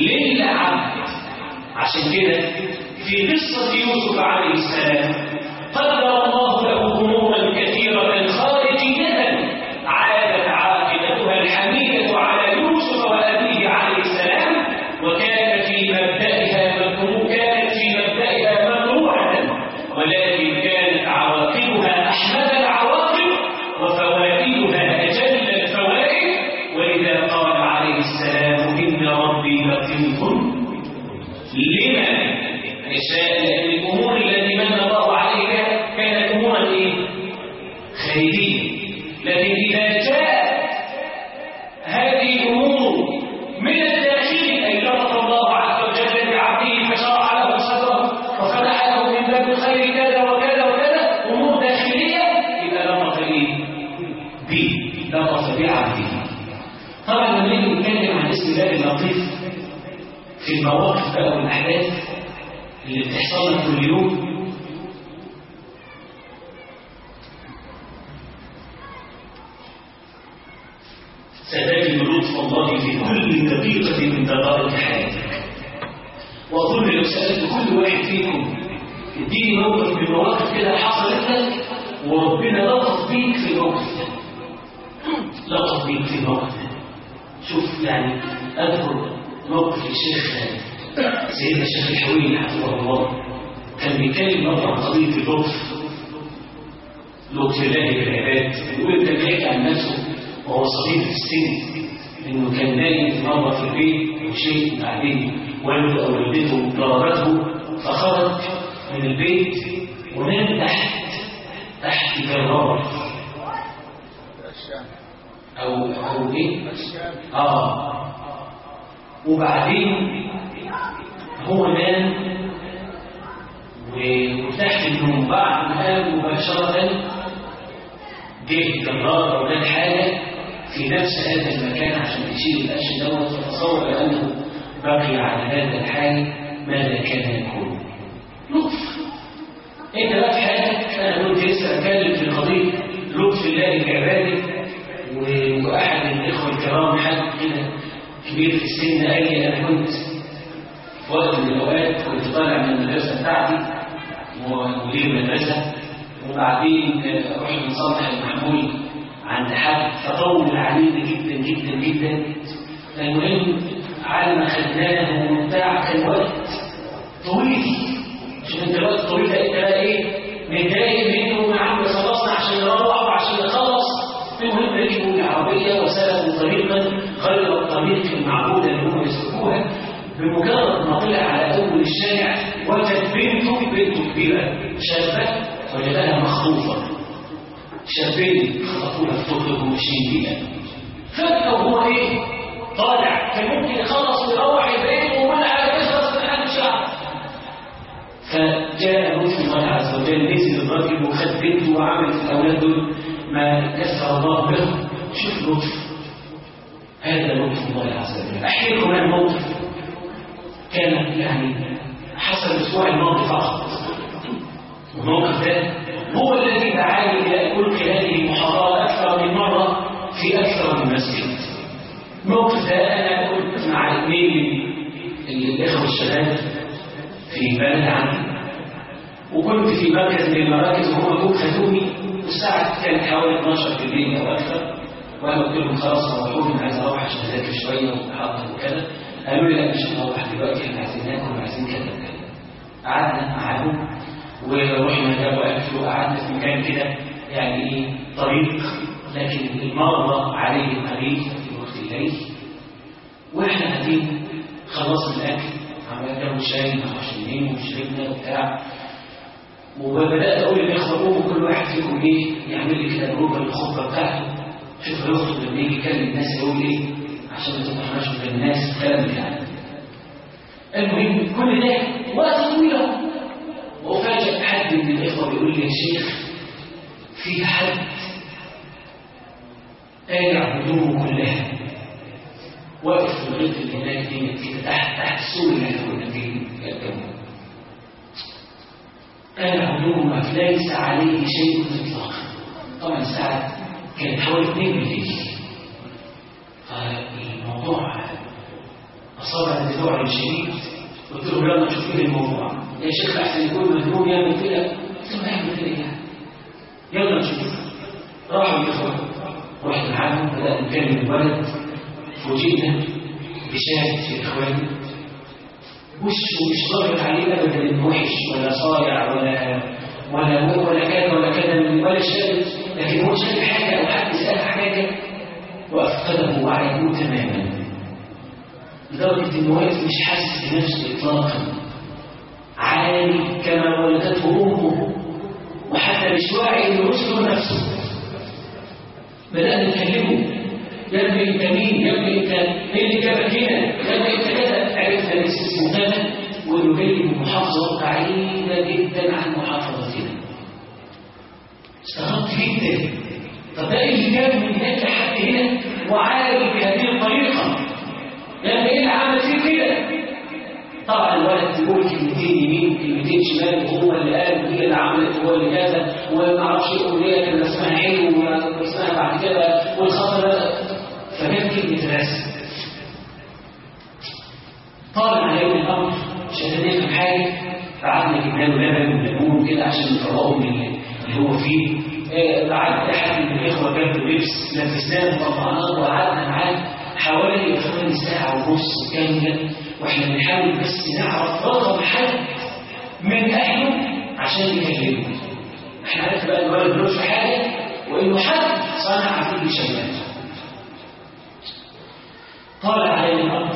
للعبد عشان كده في قصة يوسف عليه السلام قدر الله له أمورا كثيرة خارجية عادت عاقبتها الحميدة على يوسف وأبيه عليه السلام وكان في مبدأها مكروه كانت في مبدأها مكروهة ولكن كانت عواقبها أحمد العواقب وفوائدها أجل الفوائد ولذا قال عليه السلام إن ربي لطيف لما يشاء لأن الأمور التي من الله عليها كانت أمورا إيه؟ خيرية لكن إذا جاء هذه الأمور من الداخل أي لطف الله عز وجل بعبده فشرح له صدره وفتح له من باب الخير كذا وكذا وكذا أمور داخلية إذا لطف إيه؟ به لطف بعبده طبعا لما نيجي نتكلم عن اسم الله اللطيف في المواقف بقى والأحداث اللي بتحصل لك كل يوم ستجد لطف الله في كل دقيقة من دقائق حياتك وأظن لو سألت كل واحد فيكم اديني موقف من المواقف كده حصلت لك وربنا لطف بيك في الموقف ده لطف بيك في الموقف ده شوف يعني أذكر موقف الشيخ سيدنا الشيخ الحويني حفظه الله كان بيتكلم مرة عن قضية اللطف لطف الله بالعباد ويقول كان بيحكي عن نفسه وهو صغير في السن انه كان نايم مرة في البيت وشيء بعدين والده او والدته ضربته فخرج من البيت ونام تحت تحت جرار او او ايه اه وبعدين هو نام وتحت النوم بعد ما قام مباشرة جه جرار أو جه حاجة في نفس هذا المكان عشان تشيل القش دوت فتصور أنه بقي على هذا الحال ماذا كان يكون لطف انت بقى في حياتك انا كنت لسه اتكلم في قضيه لطف الله بعباده واحد الاخوه الكرام حد كده كبير في السن قال لي انا كنت في وقت من الاوقات كنت طالع من المدرسه بتاعتي ومدير المدرسه وبعدين رحت نصلح المحمول عند حد فطول علينا جدا جدا جدا المهم على ما خدناه وبتاع كان وقت طويل شوف انت الوقت الطويل ده انت بقى ايه متضايق منه يا عم خلصنا عشان نروح وعشان نخلص المهم ركبوا العربيه وسلكوا طريقا غير الطريق المعهود اللي هم يسلكوها بمجرد ما طلع على اول الشارع وجد بنته بنته كبيره شابه وجدها مخطوفه شابين خطفوها في طرق وماشيين بيها فجاه وهو ايه طالع كان ممكن يخلص ويروح البيت ويقول على كده من حد شعب فجاء لطف الله عز وجل نزل الراجل وخد بنته وعمل في الاولاد دول ما كسر الله بهم شوف لطف هذا لطف الله عز وجل احكي لكم عن موقف كان يعني حصل الاسبوع الماضي فقط الموقف ده هو الذي دعاني الى ان القي هذه المحاضره اكثر من مره في اكثر من مسجد الموقف ده انا كنت مع اثنين من الاخوه الشباب في بلد عندي وكنت في مركز من المراكز وهم جم خدوني والساعه كانت حوالي 12 بالليل او اكثر وانا قلت لهم خلاص روحوني انا عايز اروح عشان اذاكر شويه واحضر وكذا قالوا لي لا مش هنروح دلوقتي احنا عايزين ناكل وعايزين كذا وكذا قعدنا معاهم ورحنا جابوا اكل وقعدنا في مكان كده يعني ايه طريق لكن المرة عليه القليل في وقت الليل واحنا قاعدين خلصنا الاكل عملنا جابوا شاي مع عشرين وشربنا وبتاع وبدات اقول للاخوه قوموا كل واحد فيكم ايه يعمل لي كده جروب الخطبه بتاعته شوف هيخطب لما يجي يكلم الناس يقول ايه عشان ما تبقاش من الناس الكلام يعني المهم كل ده وقت طويل وفاجأ حد من الإخوة بيقول لي يا شيخ في حد قالع هدومه كلها واقف في الغيط اللي هناك دي كده تحت تحت السور اللي احنا كنا فيه الجو قالع هدومه ليس عليه شيء اطلاقا طبعا الساعة كانت حوالي 2 بالليل فالموضوع أصاب ببعد شديد قلت له يلا نشوف ايه الموضوع يا شيخ احسن يكون مجنون يعمل كده قلت له اعمل كده يعني يلا نشوف راحوا الاخوه رحت معاهم بدأنا نكلم الولد فوجئنا بشاهد في إخواني وشه مش ظاهر عليه أبدا إنه وحش ولا صايع ولا ولا ولا كذا ولا كذا ولا شاهد لكن هو شاف حاجة أو حد سأل حاجة وأفقده وعيه تماما لدرجة إنه واقف مش حاسس بنفسه إطلاقا عالي كما ولدته أمه وحتى مش واعي إنه يسلم نفسه بدأنا نكلمه يا ابني انت مين؟ يا ابني انت ايه اللي جابك هنا؟ يا ابني انت كذا عرفنا ان اسمه كذا وانه جاي من محافظه بعيده جدا عن محافظتنا. استغربت جدا طب ده ايه اللي جابه من هناك لحد هنا وعارف بهذه الطريقه؟ يا ابني ايه اللي عمل فيه كده؟ طبعا الولد يقول كلمتين يمين كلمتين شمال وهو اللي قال وهي اللي عملت وهو اللي كذا وما اعرفش ايه اغنيه كان اسمها حلو واسمها بعد كده والخطر فجت كلمه رسم طال علينا الامر عشان نفهم حاجه قعدنا جبنا له لبن وليمون كده عشان نفرقه من اللي هو فيه بعد احد من الاخوه جاب له لبس لبسناه وطلعناه وقعدنا معاه حوالي يا اخواني ساعه ونص كامله واحنا بنحاول بس نعرف رقم حد من اهله عشان نكلمه احنا عرفنا بقى الولد ملوش في حاجه وانه حد صنع فيه شيئا طال علينا الامر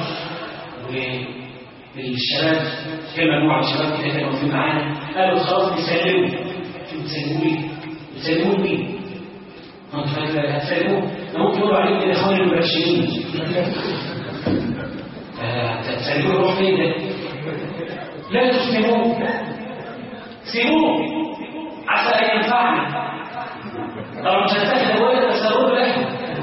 والشباب في مجموعه شباب كده كانوا في معانا قالوا خلاص نسلمه شو بتسلموا لي؟ بتسلموا لمين؟ ما انت فاكر هتسلموه؟ ممكن يقولوا عليك من الاخوان المبشرين تسلموه يروح فين ده؟ لا تسلموه سيبوه عسى ان ينفعنا طبعا مش هتاخد الولد بس هقول له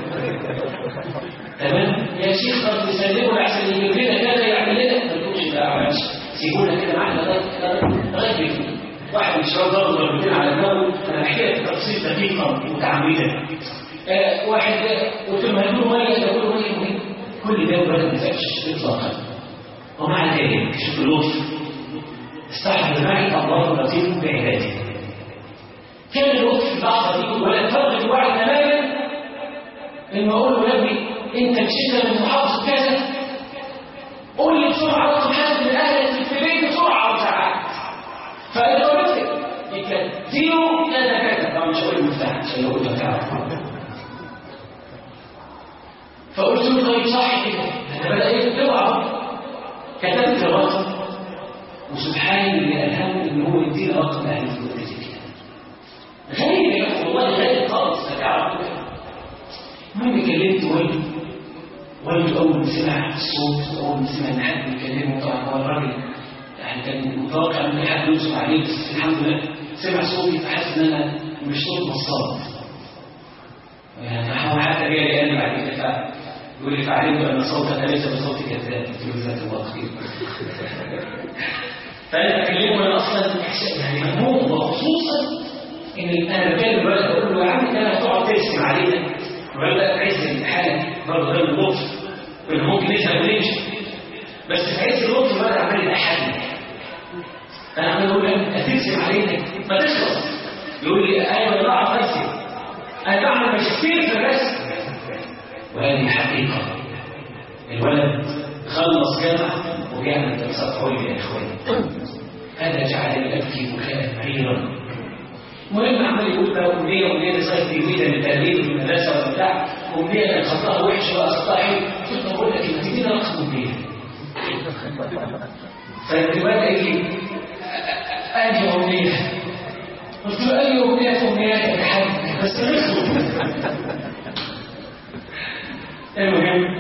تمام يا شيخ طب تسلمه لعشان يجيب لنا كذا يعمل لنا ما تقولش ده عملش سيبونا كده معانا لغايه واحد مش راضي ضرب ضربتين على دماغه انا بحكي لك تفصيل دقيقه متعمدا آه واحد قلت له هدول ميه ده كله ميه مهم كل ده الولد ما سابش اطلاقا ومع ذلك شوف اللطف استحضر معي الله لطيف بعباده كان اللطف في اللحظه دي ولا فرق الوعي تماما لما اقول له يا ابني انت مشيت من محافظه كذا قول لي بسرعه رقم حد من اهلك في البيت بسرعه وساعات فانا قلت لك زيرو كذا كذا طبعا مش هقول المفتاح عشان لو قلت هتعرف فقلت له طيب صح كده انا بدا يطلع كتبت رقم وسبحان اللي الهمه ان هو يديني رقم اهل في كده غريب يا اخي والله غريب خالص لا تعرف المهم كلمت والده والده اول ما سمع الصوت اول ما سمع ان حد بيكلمه طبعا هو الراجل يعني كان متوقع ان حد ينصب عليه بس الحمد لله سمع صوتي فحس ان انا مش صوت نصاب يعني هو حتى جاي قال لي بعد كده يقول لي فعلمت ان صوتك ليس بصوت كذاب قلت له جزاك الله خير فانا اكلمه انا اصلا يعني مهموم وخصوصا ان انا بكلم الولد اقول له يا عم انت هتقعد ترسم علينا الولد في عز الامتحان برضه ده اللطف واللي ممكن يسال ويمشي بس في عز اللطف الولد عمال يضحكني انا عمال اقول له هترسم علينا ما تخلص يقول لي ايوه انا بعرف ارسم انا بعمل ماجستير في الرسم وهذه حقيقة الولد خلص جامعة وبيعمل دراسات عليا يا إخواني هذا جعلني أبكي بكاء مريرا المهم عمال يقول بقى أمنية أمنية صارت جديدة للتهريب من المدرسة ولا بتاع أمنية كان خطها وحش بقى خطها حلو قلت له بقول لك أنت تدينا رقم أمنية فالرواية قال لي أنهي أمنية قلت له أي أمنية في أمنياتك يا حاج بس نخلص المهم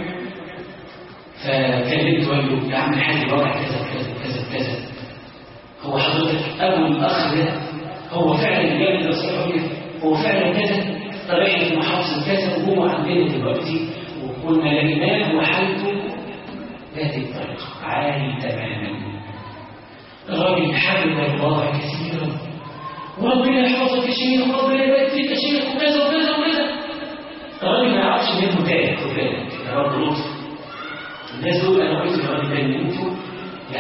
فكلمت والده يا عم الحاج الوضع كذا كذا كذا كذا هو حضرتك اول اخ ده هو فعلا جاب دراسته هو فعلا كذا طب احنا في محافظه كذا وهو عندنا دلوقتي وكنا لقيناه وحالته بهذه الطريقه عالي تماما الراجل حمد الله كثيرا وربنا يحفظك يا شيخ وربنا يبارك فيك يا شيخ وكذا وكذا وكذا الراجل ما يعرفش ان انه تايه خد بالك يا رب لطف الناس دول انا قلت الراجل ده ممكن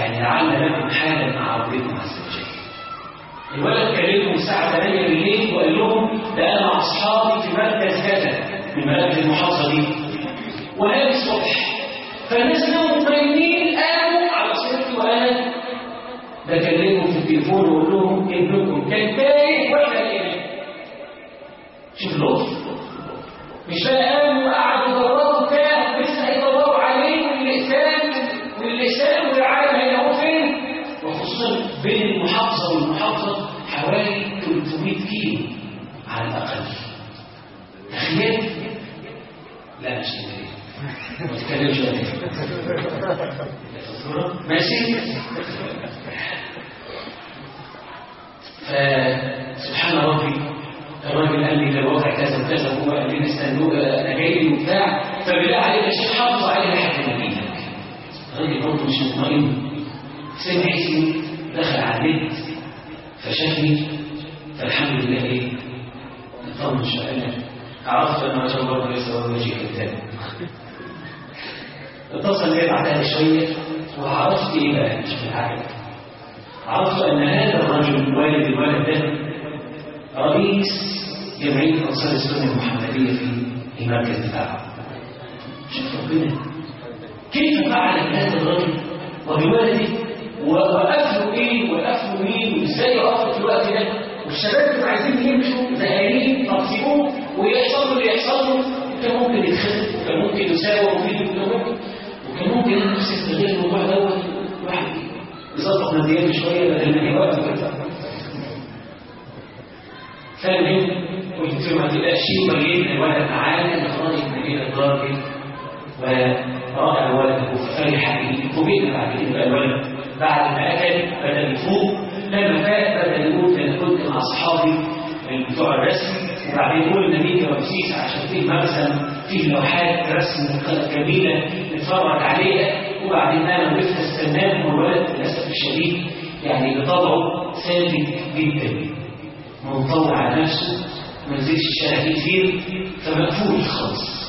يعني لعل لكم حالا مع ربكم عز وجل الولد كلمهم الساعة 8 بالليل وقال لهم ده أنا مع أصحابي في مركز كذا من مراكز المحافظة دي وهذه الصبح فالناس كانوا مطمئنين قاموا على صيغتي وأنا بكلمهم في التليفون وأقول لهم ابنكم كان تايه وإحنا لقيناه شوف اللطف مش بقى قاموا وقعدوا يدوروا بتاع لسه هيدوروا عليه واللسان واللسان والعالم هيلاقوه فين وخصوصا بين المحافظة والمحافظة حوالي 300 كيلو على الأقل تخيل لا مش كده ما تتكلمش ماشي فسبحان ربي الراجل قال لي ده الوضع كذا وكذا وهو قال لي استنوه انا جاي لي وبتاع فبالله عليك يا شيخ حافظ عليه لحد ما اجيلك الراجل برضه مش مطمئن سمع اسمي دخل على النت فشافني فالحمد لله ايه اطمن شويه عرفت ان ما شاء الله ليس هو وجهي كذاب اتصل بي بعدها شويه وعرفت ايه بقى مش بالعقل عرفت ان هذا الرجل والد الولد ده رئيس جمعيه انصار السنه المحمديه في المركز بتاعه شوف ربنا كيف فعل هذا الرجل وبولده وقفلوا ايه وقفلوا مين وازاي يقفوا في الوقت ده والشباب اللي عايزين يمشوا زهقانين تقسموه ويحصل اللي يحصل له كان ممكن يتخذ وكان ممكن يساوي وفيه وكان ممكن وكان ممكن انا نفسي استغل الموضوع دوت الواحد يظبط مادياته شويه بدل ما يوقف كده فالمهم قلت له ما تبقاش شيء وليد الولد معانا نخرج من الى الدار ورأى ولده ففرح به فوجئنا بعد كده بقى الولد بعد ما اكل بدل يفوق لما فات بدل يقول ده انا كنت مع اصحابي بتوع الرسم وبعدين قلنا ميكا ومسيس عشان فيه مرسم فيه لوحات رسم جميله نتفرج عليها وبعدين انا وقفت استناه والولد للاسف الشديد يعني بطبعه سالك جدا منطوي على نفسه ما نزلش الشارع كتير فمقفول خالص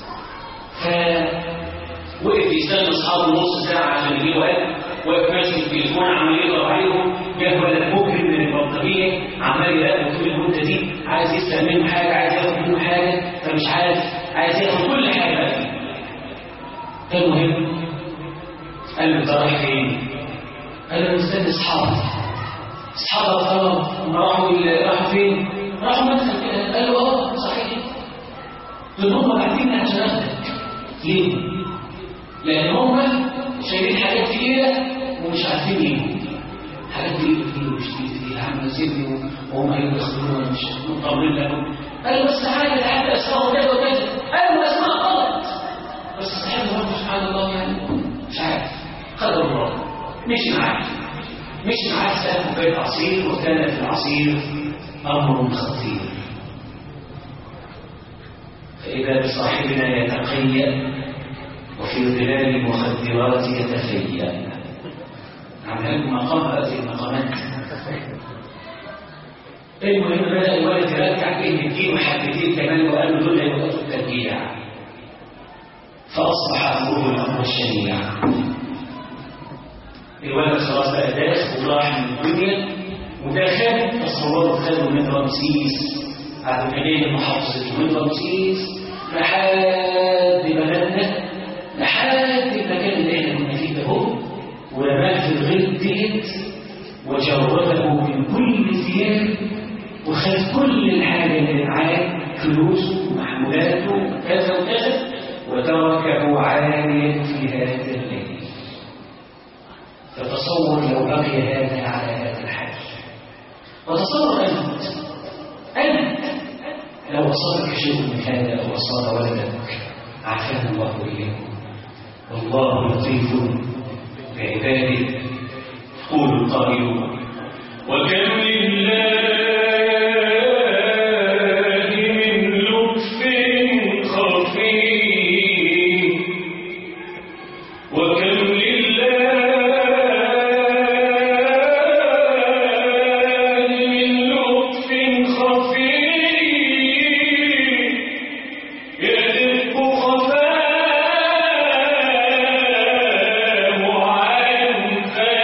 فوقف يستنى اصحابه نص ساعه عشان يجيبوا اكل واقف ماسك التليفون عمال يضرب عليهم جه ولد مجرم من البلطجيه عمال يراقب طول المده دي عايز يسال منه حاجه عايز ياخد منه حاجه فمش عارف عايز ياخد كل حاجه بقى فيه المهم قال له انت رايح فين؟ قال له مستني اصحابي اصحابك اه هم راحوا راحوا فين؟ راحوا مدخل كده قال له اه صحيح دول هم قاعدين عشان اخدك ليه؟ لان هم شايلين حاجات كتيره ومش عارفين ايه حاجات تقيله كتير ومش تقيله يا عم سيبني وهم هيبقوا ياخدونا وانا مش مطمن لهم قال له بس حاجه حتى اسماء كذا وكذا قال له اسماء غلط بس صاحبنا برضه سبحان الله يعني مش عارف قدر الله مشي معاه مشي معاه ساب كوبايه عصير وكان في العصير امر خطير فاذا بصاحبنا يتقيأ وفي ظلال المخدرات يتفيأ عملها لكم مقام هذه المقامات المهم بدأ الولد يرجع بين الدين وحبتين كمان وقال له دول يوقفوا الترجيع فأصبح أمره الأمر الشنيع الولد خلاص بقى داخل وراح من الدنيا ودخل تصوروا خدوا من رمسيس بعد ما جاي محافظة من رمسيس لحد بلدنا لحد المكان اللي احنا كنا فيه ده هو ورماه في الغيط ديت وجرده من كل ثياب وخد كل الحاجة اللي معاه فلوسه محمولاته كذا وكذا وتركه عاليا في هذا الليل فتصور لو بقي هذا على هذا الحال وتصور أنت أنت لو أصابك شيء من هذا أو أصاب ولدك عافانا الله إياكم والله لطيف بعباده قول القائل وكم لله من لطف خفي وكم لله من لطف خفي يدق خفاه عن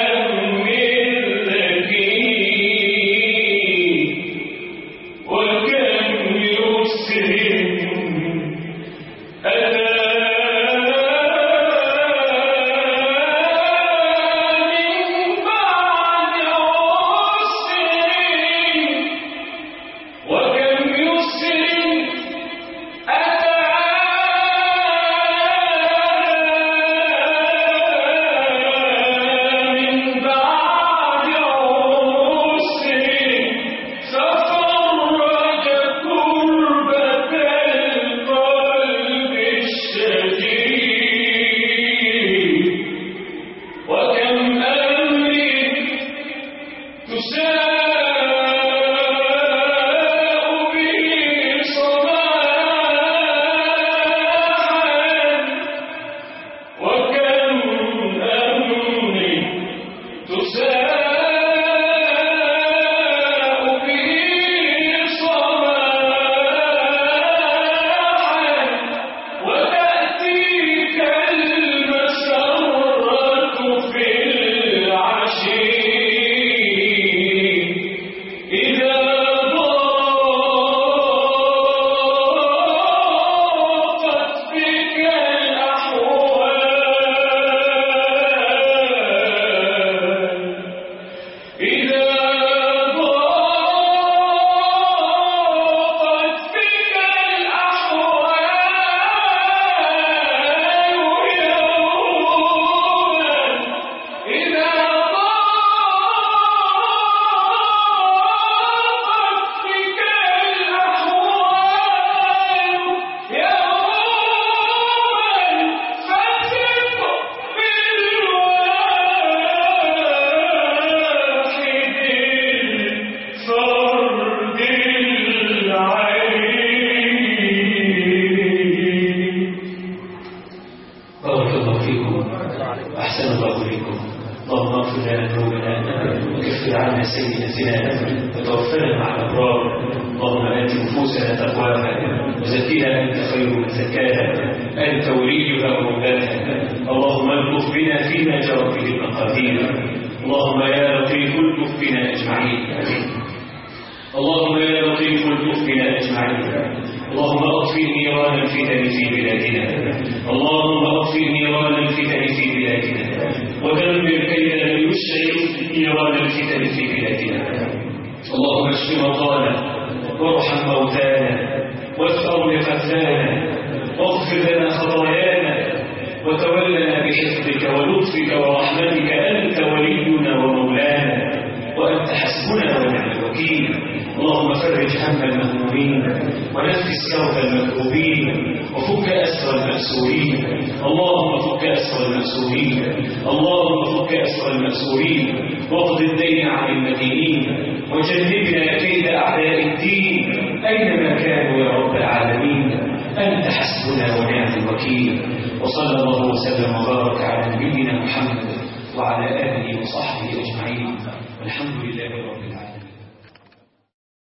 بارك الله فيكم أحسن الله إليكم اللهم اغفر لنا ذنوبنا وكفر عنا سيئاتنا وتوفنا مع الأبرار اللهم آت نفوسنا تقواها وزكها أنت خير من زكاها أنت وليها ومولاها اللهم الطف بنا فيما جرت به المقادير اللهم يا لطيف الطف بنا أجمعين اللهم يا لطيف الطف بنا أجمعين اللهم اطفئ نيران الفتن في بلادنا اللهم اطفئ نيران الفتن في بلادنا ودمر كيد من يشعل نيران الفتن في بلادنا اللهم اشف مرضانا وارحم موتانا واغفر لقتلانا واغفر لنا خطايانا وتولنا بحفظك ولطفك ورحمتك انت ولينا ومولانا وانت حسبنا ونعم الوكيل اللهم فرج هم المهمومين ونفس كرب المكروبين وفك أسر المأسورين اللهم فك أسر المأسورين اللهم فك أسر المأسورين واقض الدين عن المدينين وجنبنا كيد أعداء الدين أينما كانوا يا رب العالمين أنت حسبنا ونعم الوكيل وصلى الله وسلم وبارك على نبينا محمد وعلى آله وصحبه أجمعين والحمد لله رب العالمين